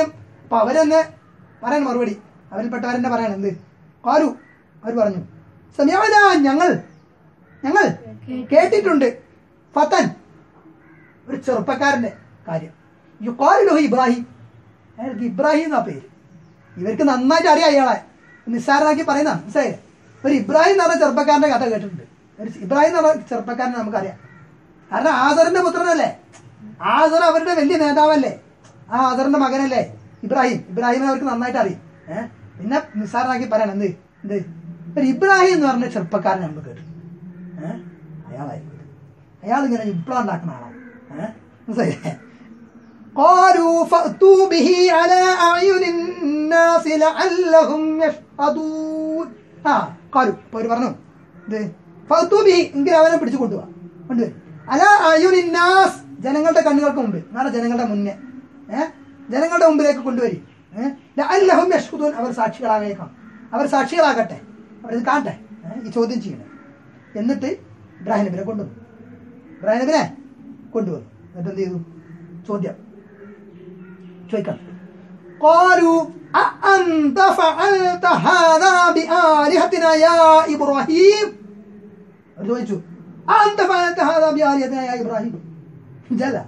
അപ്പൊ അവരെന്നെ പറയാൻ മറുപടി അവരിൽപ്പെട്ടവരെന്നെ പറയണം എന്ത് കാലു അവർ പറഞ്ഞു സമയാന ഞങ്ങൾ ഞങ്ങൾ കേട്ടിട്ടുണ്ട് ഫത്തൻ ഒരു ചെറുപ്പക്കാരന്റെ കാര്യം യുക്കാലുലഹു ഇബ്രാഹിം അയാൾക്ക് ഇബ്രാഹിം എന്നാ പേര് ഇവർക്ക് നന്നായിട്ട് അറിയാം അയാളെ നിസ്സാരമാക്കി പറയുന്ന മനസ്സിലായില്ലേ ഒരു ഇബ്രാഹിം എന്ന് പറഞ്ഞ ചെറുപ്പക്കാരന്റെ കഥ കേട്ടിട്ടുണ്ട് ഒരു ഇബ്രാഹിം എന്ന് പറഞ്ഞ ചെറുപ്പക്കാരനെ നമുക്കറിയാം കാരണം ആസറിന്റെ പുത്രനല്ലേ ആസർ അവരുടെ വലിയ നേതാവല്ലേ ആ ആസറിന്റെ മകനല്ലേ ഇബ്രാഹിം ഇബ്രാഹിമിനെ അവർക്ക് നന്നായിട്ട് അറിയും ഏഹ് പിന്നെ നിസ്സാരമാക്കി പറയണം എന്ത് എന്ത് ഒരു ഇബ്രാഹിം എന്ന് പറഞ്ഞ ചെറുപ്പക്കാരനെ നമ്മൾ കേട്ടു ഏഹ് അയാളായിരിക്കും അയാൾ ഇങ്ങനെ ഇപ്ല ഉണ്ടാക്കുന്ന ആളാണ് ഏഹ് മനസ്സിലായില്ലേ قالوا فأتوا به على أعين الناس لعلهم يشهدون ആ കാലു ഇപ്പൊ അവര് പറഞ്ഞു ഇത് ഫഅത്തു ബിഹി എങ്കിൽ അവനെ പിടിച്ചു കൊണ്ടുപോവാ കൊണ്ടുവരും അല അയുനിന്നാസ് ജനങ്ങളുടെ കണ്ണുകൾക്ക് മുമ്പിൽ നാളെ ജനങ്ങളുടെ മുന്നേ ഏഹ് ജനങ്ങളുടെ മുമ്പിലേക്ക് കൊണ്ടുവരും ഏഹ് ലഅല്ലഹും യഷ്ഹദൂൻ അവർ സാക്ഷികളാകേക്കാം അവർ സാക്ഷികളാകട്ടെ അവരിത് കാണട്ടെ ഏഹ് ഈ ചോദ്യം ചെയ്യണം എന്നിട്ട് ഇബ്രാഹിം നബിനെ കൊണ്ടുവന്നു ഇബ്രാഹിം നബിനെ കൊണ്ടുവന്നു എന്നിട്ട് എന്ത് ചെയ്തു ചോദ്യം ചോദിക്കാം قالوا أأنت فعلت هذا بآلهتنا يا إبراهيم അവർ ചോദിച്ചു أأنت فعلت هذا بآلهتنا يا إبراهيم ജല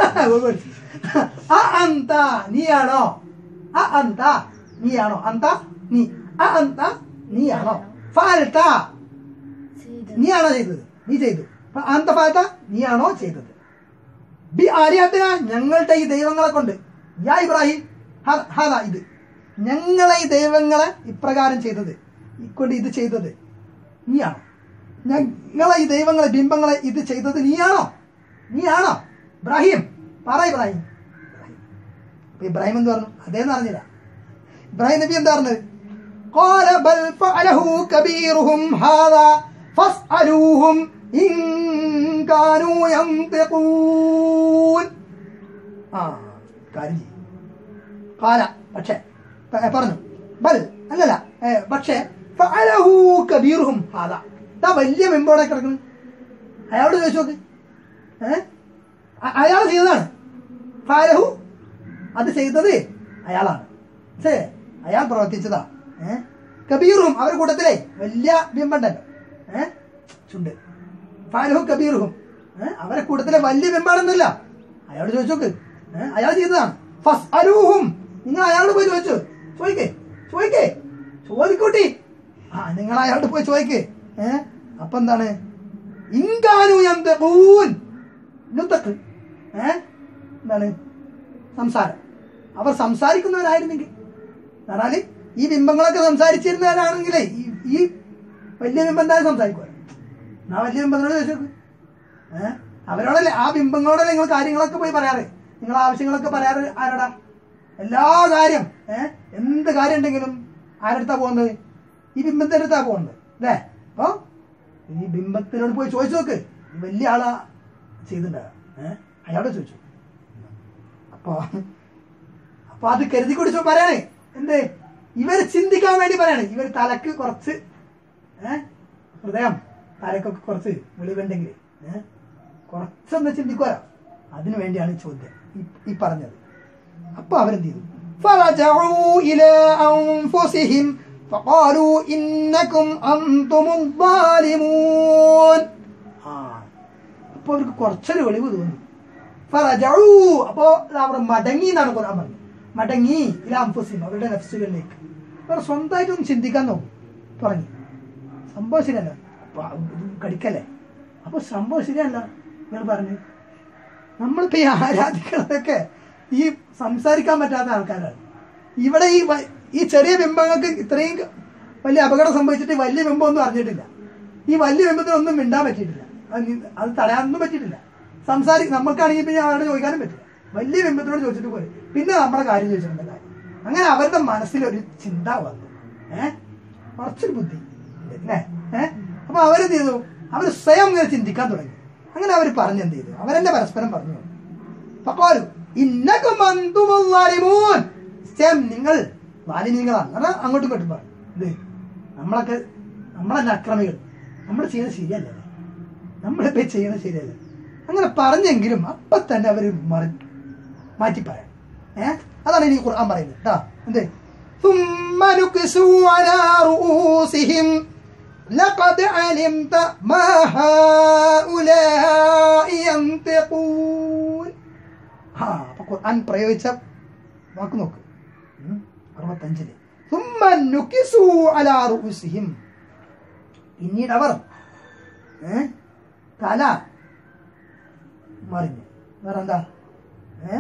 അന്ത നീയാണോ അ അന്ത നീയാണോ അന്ത നീ അ അന്ത നീയാണോ ഫാൽത്ത ചെയ്ത് നീയാണോ ചെയ്തത് നീ ചെയ്തു അപ്പൊ അന്ത ഫാൽത്ത നീയാണോ ചെയ്തത് ബി ആര്യാത്തിന ഞങ്ങളുടെ ഈ ദൈവങ്ങളെ കൊണ്ട് യാ ഇബ്രാഹിം ഹ- ഹാദാ ഇത് ഞങ്ങളെ ഈ ദൈവങ്ങളെ ഇപ്രകാരം ചെയ്തത് ഇക്കൊണ്ട് ഇത് ചെയ്തത് നീയാണോ ഞങ്ങളെ ഈ ദൈവങ്ങളെ ബിംബങ്ങളെ ഇത് ചെയ്തത് നീയാണോ നീയാണോ ഇബ്രാഹിം പറ ഇബ്രാഹിം അപ്പൊ ഇബ്രാഹിം എന്ത് പറഞ്ഞു അതേന്ന് അറിഞ്ഞില്ല ഇബ്രാഹിം നബി എന്താ പറഞ്ഞത് قال بل فعله كبيرهم هذا فاسألوهم إن كانوا ينطقون ആ കാര്യം ചെയ്യും കാല പക്ഷേ പ- പറഞ്ഞു ബൽ അല്ലല്ല ഏ, പക്ഷേ ഫഅലഹു കബീറുഹും ഹാദ ദാ വലിയ മെമ്പോടെ കിടക്കുന്നു അയാളോട് ചോദിച്ചു നോക്ക് ഏ അയാൾ ചെയ്തതാണ് ഫഅലഹു അത് ചെയ്തത് അയാളാണ് ശേ അയാൾ പ്രവർത്തിച്ചതാ ഏ കബീറും അവരുടെ കൂട്ടത്തിലേ വലിയ ബിംബുണ്ടല്ലോ ഏ ചുണ്ട് ഫാലഹു കബീറുഹും ഏ അവരെ കൂട്ടത്തിലെ വലിയ ബിംബാണെന്നല്ല അയാളോട് ചോദിച്ചു നോക്ക് ഏ അയാൾ ചെയ്തതാണ് ഫസ് അലൂഹും നിങ്ങൾ അയാളോട് പോയി ചോദിച്ചു ചോദിക്കേ ചോദിക്കേ ചോദിക്കൂട്ടി ആ നിങ്ങൾ അയാളോട് പോയി ചോദിക്കേ ഏ അപ്പൊ എന്താണ് ഇങ്കാനു യന്തഖൂൻ നുത്തക്ക് ഏ എന്താണ് സംസാരം അവർ സംസാരിക്കുന്നവരായിരുന്നെങ്കിൽ എന്നാല് ഈ ബിംബങ്ങളൊക്കെ സംസാരിച്ചിരുന്നവരാണെങ്കിലേ ഈ ഈ വലിയ ബിംബം എന്തായാലും സംസാരിക്കുമല്ലോ എന്നാ വലിയ ബിംബത്തിനോട് ചോദിച്ചു നോക്ക് ഏഹ് അവരോടല്ലേ ആ ബിംബങ്ങളോടല്ലേ നിങ്ങൾ കാര്യങ്ങളൊക്കെ പോയി പറയാറ് നിങ്ങൾ ആവശ്യങ്ങളൊക്കെ പറയാറ് ആരോടാ എല്ലാ കാര്യം ഏഹ് എന്ത് കാര്യം ഉണ്ടെങ്കിലും ആരടുത്താ പോകുന്നത് ഈ ബിംബത്തിന്റെ അടുത്താ പോകുന്നത് അല്ലേ അപ്പൊ ഈ ബിംബത്തിനോട് പോയി ചോദിച്ചു നോക്ക് ഈ വലിയ ആളാ ചെയ്തിട്ടുണ്ടാകുക ഏഹ് അയാളോട് ചോദിച്ചു അപ്പൊ അപ്പൊ അത് കരുതി കുടിച്ചു പറയാണ് എന്ത് ഇവർ ചിന്തിക്കാൻ വേണ്ടി പറയാണ് ഇവർ തലക്ക് കുറച്ച് ഏഹ് ഹൃദയം തലക്കൊക്കെ കുറച്ച് വെളിവുണ്ടെങ്കിൽ ഏഹ് കുറച്ചൊന്ന് ചിന്തിക്കുമല്ലോ അതിനു വേണ്ടിയാണ് ഈ ചോദ്യം ഈ- ഈ പറഞ്ഞത് അപ്പൊ അവരെന്ത് ചെയ്തു فرجعوا إلى أنفسهم فقالوا إنكم أنتم الظالمون ആ അപ്പൊ അവർക്ക് കുറച്ചൊരു വെളിവ് തോന്നി ഫറജഊ അപ്പോ ദാ അവർ മടങ്ങി എന്നാണ് ഖുർആൻ പറഞ്ഞത് മടങ്ങി ഇലാംഫുസിം അവരുടെ നഫ്സുകളിലേക്ക് അവർ സ്വന്തമായിട്ടൊന്ന് ചിന്തിക്കാൻ നോക്കും തുടങ്ങി സംഭവം ശരിയല്ല അപ്പൊ ഇത് കടിക്കല്ലേ അപ്പൊ സംഭവം ശരിയല്ല നിങ്ങൾ പറഞ്ഞു നമ്മളിപ്പോ ഈ ആരാധിക്കുന്നതൊക്കെ ഈ സംസാരിക്കാൻ പറ്റാത്ത ആൾക്കാരാണ് ഇവിടെ ഈ വ- ഈ ചെറിയ ബിംബങ്ങൾക്ക് ഇത്രയും ക- വലിയ അപകടം സംഭവിച്ചിട്ട് ഈ വലിയ ബിംബമൊന്നും അറിഞ്ഞിട്ടില്ല ഈ വലിയ ബിംബത്തിനൊന്നും മിണ്ടാൻ പറ്റിയിട്ടില്ല അത് നി- അത് തടയാനൊന്നും പറ്റിയിട്ടില്ല സംസാരി നമ്മൾക്കാണെങ്കിൽ പിന്നെ അവരോട് ചോദിക്കാനും പറ്റില്ല വലിയ ബിംബത്തിനോട് ചോദിച്ചിട്ട് പോയി പിന്നെ നമ്മുടെ കാര്യം ചോദിച്ചിട്ടുണ്ട് കാര്യം അങ്ങനെ അവരുടെ മനസ്സിലൊരു ചിന്ത വന്നു ഏഹ് കുറച്ചൊരു ബുദ്ധി അല്ലേ ഏഹ് അപ്പൊ അവരെന്ത് ചെയ്തു അവർ സ്വയം ഇങ്ങനെ ചിന്തിക്കാൻ തുടങ്ങി അങ്ങനെ അവർ പറഞ്ഞെന്ത് ചെയ്തു അവരെന്നെ പരസ്പരം പറഞ്ഞു ഫഖാലു ഇന്നകും അൻതുമുൽ ളാലിമൂൻ നിശ്ചയം നിങ്ങൾ വാലിമീങ്ങളാണ് കാരണം അങ്ങോട്ടും ഇങ്ങോട്ടും പറഞ്ഞു എന്ത് നമ്മളൊക്കെ നമ്മളല്ല അക്രമികൾ നമ്മൾ ചെയ്യുന്നത് ശരിയല്ലേ നമ്മളിപ്പോ ചെയ്യുന്നത് ശരിയല്ല അങ്ങനെ പറഞ്ഞെങ്കിലും അപ്പൊ തന്നെ അവർ മറി മാറ്റി പറയാം ഏ അതാണ് ഇനി ഖുർആൻ പറയുന്നത് കേട്ടോ എന്ത് ثم نكسوا على رؤوسهم لقد علمت ما هؤلاء ينطقون ആ അപ്പൊ ഖുർആൻ പ്രയോഗിച്ച വാക്ക് നോക്ക് ഉം, അറുപത്തഞ്ചില് ثم نكسوا على رؤوسهم പിന്നീട് അവർ ഏ, തല മറിഞ്ഞു വേറെ എന്താ ഏ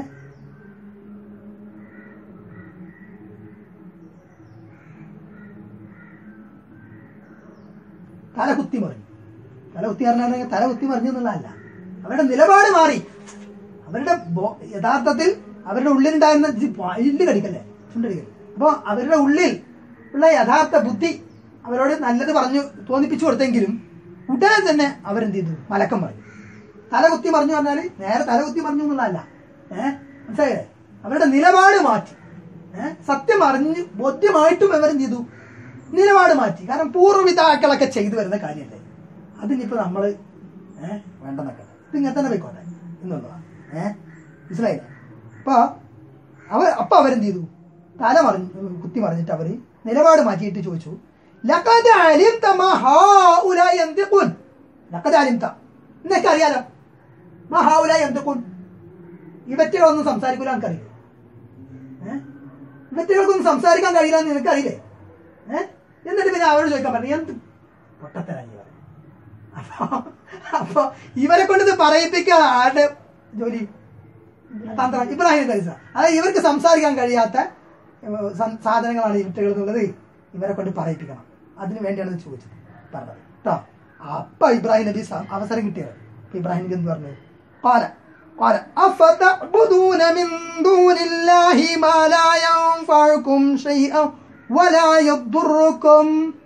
തല കുത്തി മറിഞ്ഞു തല കുത്തി പറഞ്ഞാൽ തല കുത്തി മറിഞ്ഞു എന്നുള്ളതല്ല അവരുടെ നിലപാട് മാറി അവരുടെ ബോ- യഥാർത്ഥത്തിൽ അവരുടെ ഉള്ളിലുണ്ടായിരുന്ന ജി- ഇല്ല് കടിക്കല്ലേ ചുണ്ടടിക്കല്ലേ അപ്പോൾ അവരുടെ ഉള്ളിൽ ഉള്ള യഥാർത്ഥ ബുദ്ധി അവരോട് നല്ലത് പറഞ്ഞു തോന്നിപ്പിച്ചു കൊടുത്തെങ്കിലും ഉടനെ തന്നെ അവരെന്ത് ചെയ്തു മലക്കം പറഞ്ഞു തല കുത്തി മറിഞ്ഞു പറഞ്ഞാൽ നേരെ തല കുത്തി മറിഞ്ഞു എന്നുള്ളതല്ല ഏഹ് മനസ്സിലായേ അവരുടെ നിലപാട് മാറ്റി ഏഹ് സത്യം അറിഞ്ഞ് ബോധ്യമായിട്ടും അവരെന്ത് ചെയ്തു നിലപാട് മാറ്റി കാരണം പൂർവ്വപിതാക്കളൊക്കെ ചെയ്തു വരുന്ന കാര്യമല്ലേ അതിനിപ്പോ നമ്മള് ഏഹ് വേണ്ടെന്നൊക്കെ ഇത് ഇങ്ങനെ തന്നെ പോയിക്കോട്ടെ എന്നുള്ളതാണ് ഏഹ് മനസ്സിലായില്ലേ അപ്പൊ അവ അപ്പൊ അവരെന്ത് ചെയ്തു തല മറിഞ്ഞ് കുത്തി മറിഞ്ഞിട്ട് അവര് നിലപാട് മാറ്റിയിട്ട് ചോദിച്ചു ലഖദ് അലിംത മാ ഹൗലായി യന്തിഖൂൻ ലഖദ് അലിംത എന്നൊക്കെ അറിയാലോ മാ ഹൗലായി യന്തിഖൂൻ ഇവറ്റകളൊന്നും സംസാരിക്കൂല എനിക്കറിയില്ല ഏഹ് ഇവറ്റകൾക്കൊന്നും സംസാരിക്കാൻ കഴിയില്ല എന്ന് നിനക്കറിയില്ലേ ഏഹ് എന്നിട്ട് പിന്നെ അവരോട് ചോദിക്കാൻ പറഞ്ഞു എന്ത് പൊട്ടത്തരായി പറഞ്ഞു അപ്പൊ അപ്പൊ ഇവരെ കൊണ്ട് ഇത് പറയിപ്പിക്കാൻ ആരുടെ ജോലി തന്ത്രം ഇബ്രാഹിം കൈസ അതായത് ഇവർക്ക് സംസാരിക്കാൻ കഴിയാത്ത ഏഹ്, സം- സാധനങ്ങളാണ് ഇവറ്റകൾ എന്നുള്ളത് ഇവരെ കൊണ്ട് പറയിപ്പിക്കണം അതിന് വേണ്ടിയാണ് ഇത് ചോദിച്ചത് പറഞ്ഞത് കേട്ടോ അപ്പൊ ഇബ്രാഹിം നബി സ- അവസരം കിട്ടിയത് അപ്പൊ ഇബ്രാഹിം നബി എന്ത് പറഞ്ഞു قال قال أفتعبدون من دون الله ما لا ينفعكم شيئا ولا يضركم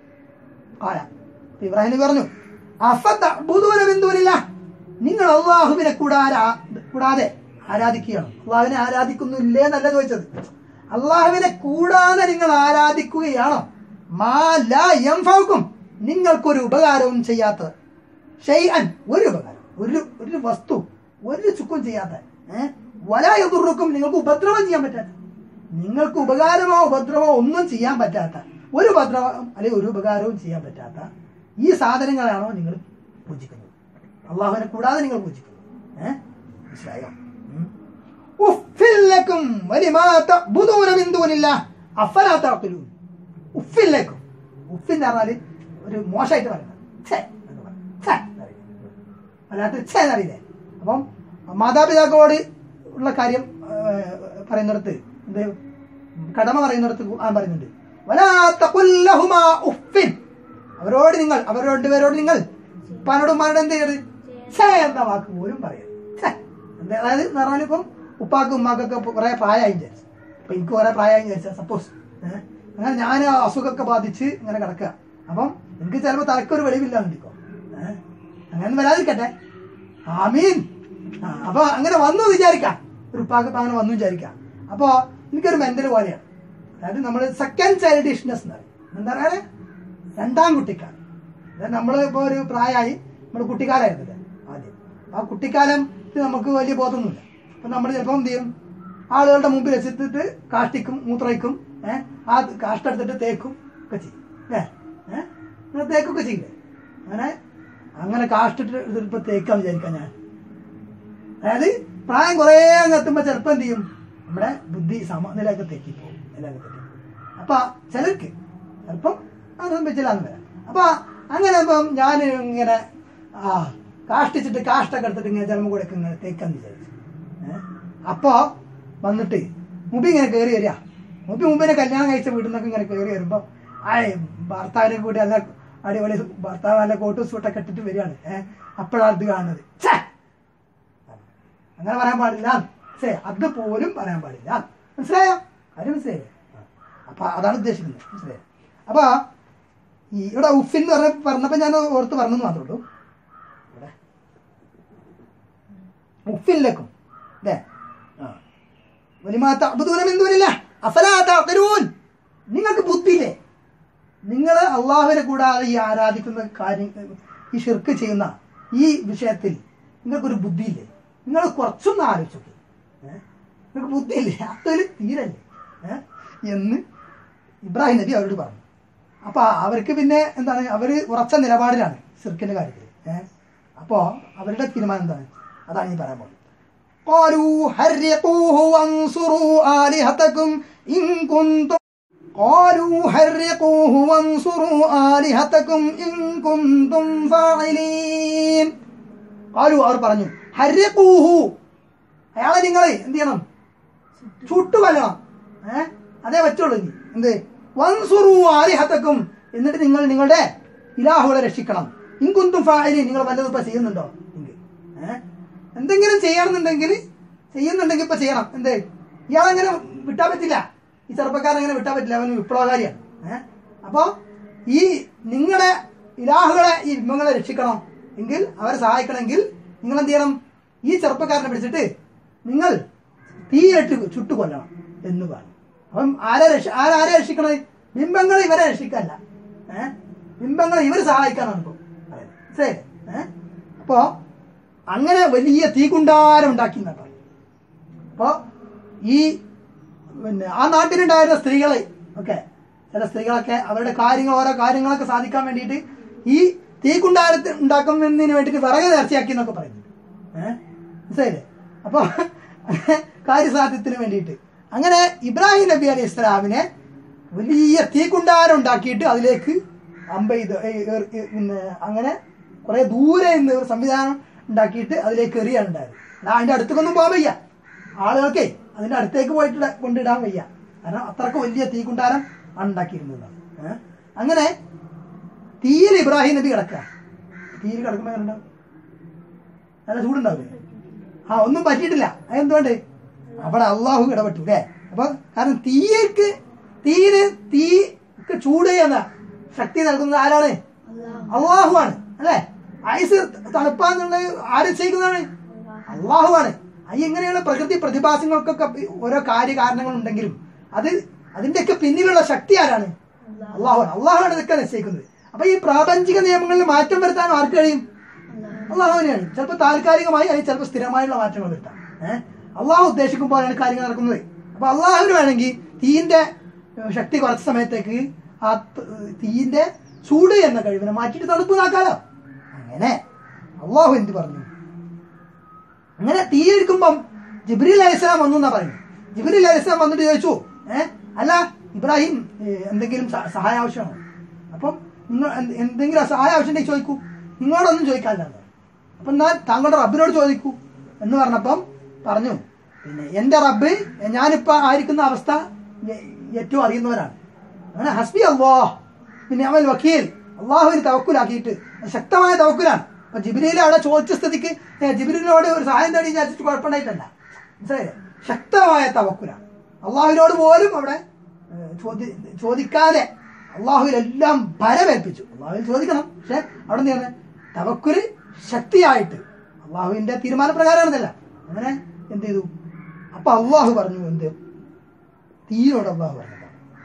قال അപ്പൊ ഇബ്രാഹിം നബി പറഞ്ഞു അഫതഅബുദൂന മിൻ ദൂനില്ലാ നിങ്ങൾ അള്ളാഹുവിനെ കൂടാതെ കൂടാതെ ആരാധിക്കുകയാണ് അള്ളാഹുവിനെ ആരാധിക്കുന്നില്ലേ എന്നല്ല ചോദിച്ചത് അള്ളാഹുവിനെ കൂടാതെ നിങ്ങൾ ആരാധിക്കുകയാണോ മാ ലാ യൻഫഉക്കും നിങ്ങൾക്കൊരു ഉപകാരവും ചെയ്യാത്തത് ഷെയ്അൻ ഒരു ഉപകാരം ഒരു ഒരു വസ്തു ഒരു ചുക്കും ചെയ്യാത്ത ഏഹ് വലായുറുക്കും നിങ്ങൾക്ക് ഉപദ്രവം ചെയ്യാൻ പറ്റാത്ത നിങ്ങൾക്ക് ഉപകാരമോ ഉപദ്രവമോ ഒന്നും ചെയ്യാൻ പറ്റാത്ത ഒരു ഉപദ്രവം അല്ലെങ്കിൽ ഒരു ഉപകാരവും ചെയ്യാൻ പറ്റാത്ത ഈ സാധനങ്ങളാണോ നിങ്ങൾ പൂജിക്കുന്നത് അള്ളാഹുവിനെ കൂടാതെ നിങ്ങൾ പൂജിക്കുന്നത് ഏഹ് മനസ്സിലായോ ഉം. ഉഫ്ഫില്ലക്കും വലിമാ തഅ്ബുദൂന മിൻ ദൂനില്ലാഹ് അഫലാ തഅഖിലൂൻ ഉഫ്ഫില്ലക്കും ഉഫ്ഫിന്ന് പറഞ്ഞാല് ഒരു മോശമായിട്ട് പറയുന്നത് ഛേ എന്ന് പറയും. ഛേ എന്ന് പറയും. അല്ലാത്ത ഛേ എന്നറിയില്ലേ അപ്പം മാതാപിതാക്കളോട് ഉള്ള കാര്യം ആ, പറയുന്നിടത്ത് എന്ത് കടമ പറയുന്നിടത്ത് ഖുർആൻ പറയുന്നുണ്ട് വലാ തഖുല്ലഹുമാ ഉഫ്ഫിൻ അവരോട് നിങ്ങൾ അവരോട് രണ്ടുപേരോട് നിങ്ങൾ ഉപ്പാനോടും ഉമ്മാനോട് എന്ത് ചെയ്യരുത് ഛേ എന്ന വാക്ക് പോലും പറയരുത് ഛേ എന്താ അതായത് എന്ന് പറഞ്ഞാൽ ഇപ്പം ഉപ്പാക്കും ഉമ്മാക്കൊക്കെ കുറെ പ്രായമായി വിചാരിച്ചു അപ്പൊ എനിക്ക് കുറെ പ്രായമായി വിചാരിച്ച സപ്പോസ് അങ്ങനെ ഞാൻ അസുഖമൊക്കെ ബാധിച്ച് ഇങ്ങനെ കിടക്കുക അപ്പം എനിക്ക് ചിലപ്പോൾ തലക്കൊരു വെളിവില്ല നിൽക്കോ ഏഹ് അങ്ങനെ വരാതിരിക്കട്ടെ ആമീൻ ആ, അപ്പൊ അങ്ങനെ വന്നു വിചാരിക്കാം ഒരു ഉപ്പാക്ക് ഇപ്പൊ അങ്ങനെ വന്നു വിചാരിക്കാം അപ്പൊ എനിക്കൊരു മെന്റൽ പോലെയാണ് അതായത് നമ്മൾ സെക്കൻഡ് ചൈൽഡിഷ്നെസ് എന്ന് പറയും എന്താ പറയാ രണ്ടാം കുട്ടിക്കാലം അതായത് നമ്മൾ ഇപ്പൊ ഒരു പ്രായമായി നമ്മൾ കുട്ടിക്കാലമായിരുന്നില്ല ആദ്യം ആ കുട്ടിക്കാലം നമുക്ക് വലിയ ബോധമൊന്നുമില്ല അപ്പൊ നമ്മൾ ചിലപ്പോൾ എന്ത് ചെയ്യും ആളുകളുടെ മുമ്പിൽ വെച്ചിട്ട് കാഷ്ടിക്കും മൂത്രയിക്കും ഏഹ് ആ കാഷ്ട എടുത്തിട്ട് തേക്കും ഒക്കെ ചെയ്യും ഏ ഏഹ് അങ്ങനെ തേക്കൊക്കെ ചെയ്യില്ലേ അങ്ങനെ അങ്ങനെ കാഷ്ടിട്ട് എടുത്തിട്ട് തേക്കാന്ന് വിചാരിക്കാം ഞാൻ അതായത് പ്രായം കുറേ അങ്ങ് എത്തുമ്പോ ചിലപ്പോ എന്ത് ചെയ്യും നമ്മുടെ ബുദ്ധി സമനിലയൊക്കെ തെറ്റിപ്പോകും നിലയൊക്കെ തെറ്റിപ്പോകും അപ്പൊ ചിലർക്ക് ചിലപ്പം അത് സംഭവിച്ചില്ലാന്ന് വരാം അപ്പൊ അങ്ങനെ ഇപ്പം ഞാൻ ഇങ്ങനെ ആ കാഷ്ടിച്ചിട്ട് കാഷ്ടൊക്കെ എടുത്തിട്ട് ഇങ്ങനെ ചിലമ്പ് കൂടെ ഒക്കെ ഇങ്ങനെ തേക്കാന്ന് വിചാരിച്ചു ഏഹ് അപ്പോ വന്നിട്ട് മുമ്പ് ഇങ്ങനെ കയറി വരിക മുമ്പ് മുമ്പിനെ കല്യാണം കഴിച്ച വീട്ടിൽ നിന്നൊക്കെ ഇങ്ങനെ കയറി വരുമ്പോ ആയ് ഭർത്താവിനെ കൂടി നല്ല അടിപൊളി ഭർത്താവ് നല്ല കോട്ടും സൂട്ടൊക്കെ ഇട്ടിട്ട് വരികയാണ് ഏഹ് അപ്പോഴാണ് ഇത് കാണുന്നത് ഛേ അങ്ങനെ പറയാൻ പാടില്ല ശേ അത് പോലും പറയാൻ പാടില്ല മനസ്സിലായോ കാര്യം മനസ്സിലായില്ലേ ആ. അപ്പൊ അതാണ് ഉദ്ദേശിക്കുന്നത് മനസ്സിലായോ അപ്പൊ ഈ ഇവിടെ ഉഫിൻ എന്ന് പറഞ്ഞ പറഞ്ഞപ്പോ ഞാൻ ഓർത്ത് പറഞ്ഞെന്ന് മാത്രമേ ഉള്ളൂ ഇവിടെ ഉഫില്ലക്കും അല്ലേ ആ വലിമാ തഅ്ബുദൂന മിൻ ദൂനില്ലാ അഫലാ തഅഖിലൂൻ നിങ്ങൾക്ക് ബുദ്ധിയില്ലേ നിങ്ങൾ അള്ളാഹുവിനെ കൂടാതെ ഈ ആരാധിക്കുന്ന കാര്യം ഈ ഷിർക്ക് ചെയ്യുന്ന ഈ വിഷയത്തിൽ നിങ്ങൾക്കൊരു ബുദ്ധിയില്ലേ നിങ്ങൾ കുറച്ചൊന്ന് ആലോചിച്ചു നോക്കി നിങ്ങൾക്ക് ബുദ്ധിയില്ലേ അത്തൽ തീരല്ലേ ഏ? എന്ന് ഇബ്രാഹിം നബി അവരോട് പറഞ്ഞു അപ്പൊ അവർക്ക് പിന്നെ എന്താണ് അവര് ഉറച്ച നിലപാടിലാണ് സിർക്കിന്റെ കാര്യത്തിൽ ഏഹ് അപ്പോ അവരുടെ തീരുമാനം എന്താണ് അതാണ് ഈ പറയാൻ പോകുന്നത് قالوا حرقوه وانصروا آلهتكم إن كنتم قالوا حرقوه وانصروا آلهتكم إن كنتم فاعلين قالوا അവർ പറഞ്ഞു ഹരിഖൂഹു അയാളെ നിങ്ങൾ എന്ത് ചെയ്യണം ചുട്ടു കൊല്ലണം ഏഹ് അതേ പറ്റുള്ളൂ ഇനി എന്ത് വൻസുറു ആലിഹത്തക്കും എന്നിട്ട് നിങ്ങൾ നിങ്ങളുടെ ഇലാഹുകളെ രക്ഷിക്കണം ഇൻകുന്തും ഫായിലി നിങ്ങൾ വല്ലതും ഇപ്പൊ ചെയ്യുന്നുണ്ടോ എങ്കിൽ ഏഹ് എന്തെങ്കിലും ചെയ്യണമെന്നുണ്ടെങ്കിൽ ചെയ്യുന്നുണ്ടെങ്കിൽ ഇപ്പൊ ചെയ്യണം എന്ത് ഇയാളെങ്ങനെ വിട്ടാൻ പറ്റില്ല ഈ ചെറുപ്പക്കാരൻ അങ്ങനെ വിട്ടാൻ പറ്റില്ല അവന് വിപ്ലവകാരിയാണ് ഏഹ് അപ്പോ ഈ നിങ്ങളുടെ ഇലാഹുകളെ ഈ ബിംബങ്ങളെ രക്ഷിക്കണം എങ്കിൽ അവരെ സഹായിക്കണമെങ്കിൽ നിങ്ങൾ എന്ത് ചെയ്യണം ഈ ചെറുപ്പക്കാരനെ പിടിച്ചിട്ട് നിങ്ങൾ തീയിട്ട് ചുട്ടു കൊല്ലണം എന്ന് പറഞ്ഞു അപ്പം ആരെ രക്ഷ ആരാരെ രക്ഷിക്കണത് ബിംബങ്ങൾ ഇവരെ രക്ഷിക്കല്ല ഏഹ് ബിംബങ്ങൾ ഇവര് സഹായിക്കാനാണ് ഇപ്പൊ പറയുന്നത് മനസ്സിലായില്ലേ ഏഹ് അപ്പോ അങ്ങനെ വലിയ തീകുണ്ടാരം ഉണ്ടാക്കി എന്നാ പറയുന്നത് അപ്പോ ഈ പിന്നെ ആ നാട്ടിലുണ്ടായിരുന്ന സ്ത്രീകളെ ഒക്കെ ചില സ്ത്രീകളൊക്കെ അവരുടെ കാര്യങ്ങൾ ഓരോ കാര്യങ്ങളൊക്കെ സാധിക്കാൻ വേണ്ടിയിട്ട് ഈ തീകുണ്ടാരത്തെ ഉണ്ടാക്കുന്നതിന് വേണ്ടിയിട്ട് വിറക് നേർച്ചയാക്കി എന്നൊക്കെ പറയുന്നുണ്ട് ഏഹ് മനസ്സിലായില്ലേ അപ്പൊ കാര്യസാധ്യത്തിന് വേണ്ടിയിട്ട് അങ്ങനെ ഇബ്രാഹിം നബി അലൈഹി ഇസ്ലാമിനെ വലിയ തീക്കുണ്ടാരം ഉണ്ടാക്കിയിട്ട് അതിലേക്ക് അമ്പ ഇത് ഏ- ഏ- ഏ- പിന്നെ അങ്ങനെ കുറെ ദൂരെ നിന്ന് ഒരു സംവിധാനം ഉണ്ടാക്കിയിട്ട് അതിലേക്ക് എറിയാണ് ഉണ്ടായത് അല്ല അതിന്റെ അടുത്തേക്കൊന്നും പോകാൻ വയ്യ ആളുകൾക്കേ അതിന്റെ അടുത്തേക്ക് പോയിട്ട് ഇട- കൊണ്ടിടാൻ വയ്യ കാരണം അത്രക്ക് വലിയ തീക്കുണ്ടാരം ആണ് ഉണ്ടാക്കിയിരുന്നത് ഏഹ് അങ്ങനെ തീയിൽ ഇബ്രാഹിം നബി കിടക്കുക തീയിൽ കിടക്കുമ്പോൾ എങ്ങനെ ഉണ്ടാവും നല്ല ചൂടുണ്ടാവില്ലേ ആ ഒന്നും പറ്റിയിട്ടില്ല അതെന്തുകൊണ്ട് അവിടെ അള്ളാഹു ഇടപെട്ടു അല്ലേ അപ്പൊ കാരണം തീയ്ക്ക് തീന് തീക്ക് ചൂട് എന്ന ശക്തി നൽകുന്നത് ആരാണ് അള്ളാഹു ആണ് അല്ലേ ഐസ് തണുപ്പാന്നുള്ളത് ആര് ചെയ്യുന്നതാണ് അള്ളാഹു ആണ് അത് എങ്ങനെയാണ് പ്രകൃതി പ്രതിഭാസങ്ങൾക്കൊക്കെ ഓരോ കാര്യകാരണങ്ങൾ ഉണ്ടെങ്കിലും അത് അതിന്റെയൊക്കെ പിന്നിലുള്ള ശക്തി ആരാണ് അള്ളാഹു ആണ് അള്ളാഹുവാണ് ഇതൊക്കെ നിശ്ചയിക്കുന്നത് അപ്പൊ ഈ പ്രാപഞ്ചിക നിയമങ്ങളിൽ മാറ്റം വരുത്താൻ ആർക്ക് കഴിയും അള്ളാഹുവിനെയാണ് ചിലപ്പോൾ താൽക്കാലികമായി അല്ലെങ്കിൽ ചിലപ്പോൾ സ്ഥിരമായുള്ള മാറ്റങ്ങൾ വരുത്താം ഏഹ് അള്ളാഹു ഉദ്ദേശിക്കുമ്പോഴാണ് കാര്യങ്ങൾ നടക്കുന്നത് അപ്പൊ അള്ളാഹുവിന് വേണമെങ്കിൽ തീന്റെ ഏഹ്, ശക്തി കുറച്ച സമയത്തേക്ക് ആ ത- തീന്റെ ചൂട് എന്ന കഴിവിനെ മാറ്റിയിട്ട് തണുപ്പ് നാക്കാലോ അങ്ങനെ അള്ളാഹു എന്ത് പറഞ്ഞു അങ്ങനെ തീയെടുക്കുമ്പം ജിബ്രീൽ അലൈഹിസ്ലാം വന്നു എന്നാ പറയുന്നത് ജിബ്രീൽ അലൈഹിസ്ലാം വന്നിട്ട് ചോദിച്ചു ഏഹ് അല്ല ഇബ്രാഹിം ഏഹ്, എന്തെങ്കിലും സ- സഹായം ആവശ്യമാണോ അപ്പം നിങ്ങൾ എന്ത്- എന്തെങ്കിലും സഹായം ആവശ്യമുണ്ടെങ്കിൽ ചോദിക്കൂ നിങ്ങളോടൊന്നും ചോദിക്കാനില്ല അപ്പൊ എന്നാൽ താങ്കളുടെ റബ്ബിനോട് ചോദിക്കൂ എന്ന് പറഞ്ഞപ്പം പറഞ്ഞു പിന്നെ എന്റെ റബ്ബ് ഞാനിപ്പോ ആയിരിക്കുന്ന അവസ്ഥ എ- ഏറ്റവും അറിയുന്നവരാണ് അങ്ങനെ ഹസ്ബി അള്ളാ പിന്നെ അവൻ വക്കീൽ അള്ളാഹുവിന് തവക്കുലാക്കിയിട്ട് അത് ശക്തമായ തവക്കുലാണ് അപ്പൊ ജിബിരിയിൽ അവിടെ ചോദിച്ച സ്ഥിതിക്ക് ഏ, ജിബിരിനോട് ഒരു സഹായം തേടി വിചാരിച്ചിട്ട് കുഴപ്പമുണ്ടായിട്ടല്ല മനസ്സിലായില്ലേ ശക്തമായ തവക്കുലാണ് അള്ളാഹുവിനോട് പോലും അവിടെ ഏ, ചോദി ചോദിക്കാതെ അള്ളാഹുവിലെല്ലാം ഭരമേൽപ്പിച്ചു അള്ളാഹുവിൽ ചോദിക്കണം പക്ഷെ അവിടെ എന്ത് ചെയ്യണം തവക്കുല് ശക്തിയായിട്ട് അള്ളാഹുവിന്റെ തീരുമാനപ്രകാരമാണിതല്ല അങ്ങനെ എന്ത് ചെയ്തു അപ്പൊ അള്ളാഹു പറഞ്ഞു എന്ത് തീയോട് അള്ളാഹു പറഞ്ഞു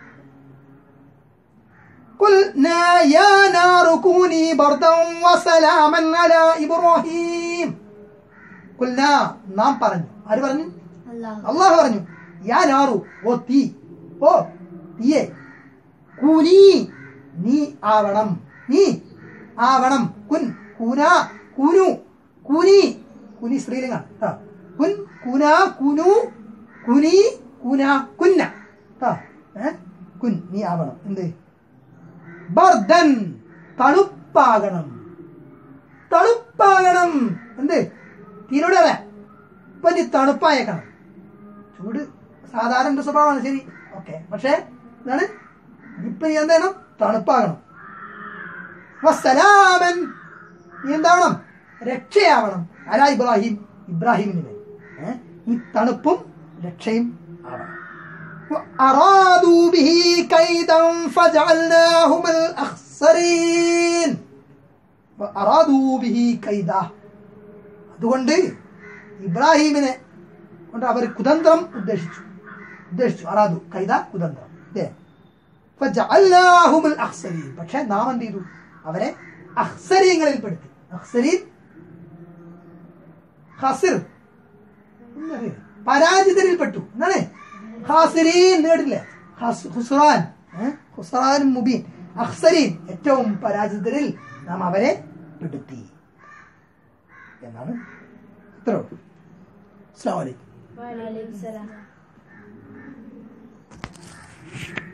قلنا يا نار كوني بردا وسلاما على إبراهيم قلنا നാം പറഞ്ഞു ആര് പറഞ്ഞു അല്ലാഹു അള്ളാഹു പറഞ്ഞു യാ നാറു ഓ തീ ഓ തീയെ കൂനി നീ ആവണം നീ ആവണം കുൻ കൂന കുനു കുനി കുനി സ്ത്രീലിംഗാണ് ട്ടോ. കുൻ കുന കുനു കുനി കുന കുന്ന ട്ടോ. ഏ? കുൻ നീ ആവണം എന്ത് ബർദൻ തണുപ്പാകണം തണുപ്പാകണം എന്ത് തീരോട് പറയാം ഇപ്പൊ നീ തണുപ്പായേക്കണം ചൂട് സാധാരണ ഒരു സ്വഭാവമാണ് ശരി ഓക്കെ പക്ഷേ എന്താണ് ഇപ്പൊ നീ എന്താണ് തണുപ്പാകണം വസ്സലാമൻ നീ എന്താവണം രക്ഷയാവണം അല ഇബ്രാഹിം ഇബ്രാഹിമിന് വേണ്ടി ഏ? ഈ തണുപ്പും രക്ഷയും ആവണം وأرادوا به كيدا فجعلناهم الأخسرين وأرادوا به كيدا അതുകൊണ്ട് ഇബ്രാഹിമിനെ കൊണ്ട് അവർ കുതന്ത്രം ഉദ്ദേശിച്ചു ഉദ്ദേശിച്ചു അറാദു കൈത കുതന്ത്രം ഇല്ലേ ഫജഅൽനാഹുമുൽ അഖ്സരീൻ പക്ഷെ നാം എന്ത് ചെയ്തു അവരെ അഖ്സരീങ്ങളിൽ പെടുത്തി അഖ്സരീൻ ഖസിർ എന്നറിയോ? പരാജിതരിൽ പെട്ടു എന്താണ് ഖാസിരീൻ നേടില്ലേ ഖാസ്- ഖുസ്റാൻ ഏ? ഖുസ്റാൻ മുബീൻ അഖ്സരീൻ ഏറ്റവും പരാജിതരിൽ നാം അവരെ പെടുത്തി എന്നാണ് ഇത്ര അസ്സാം വലൈക്കും വലൈക്കും സലാം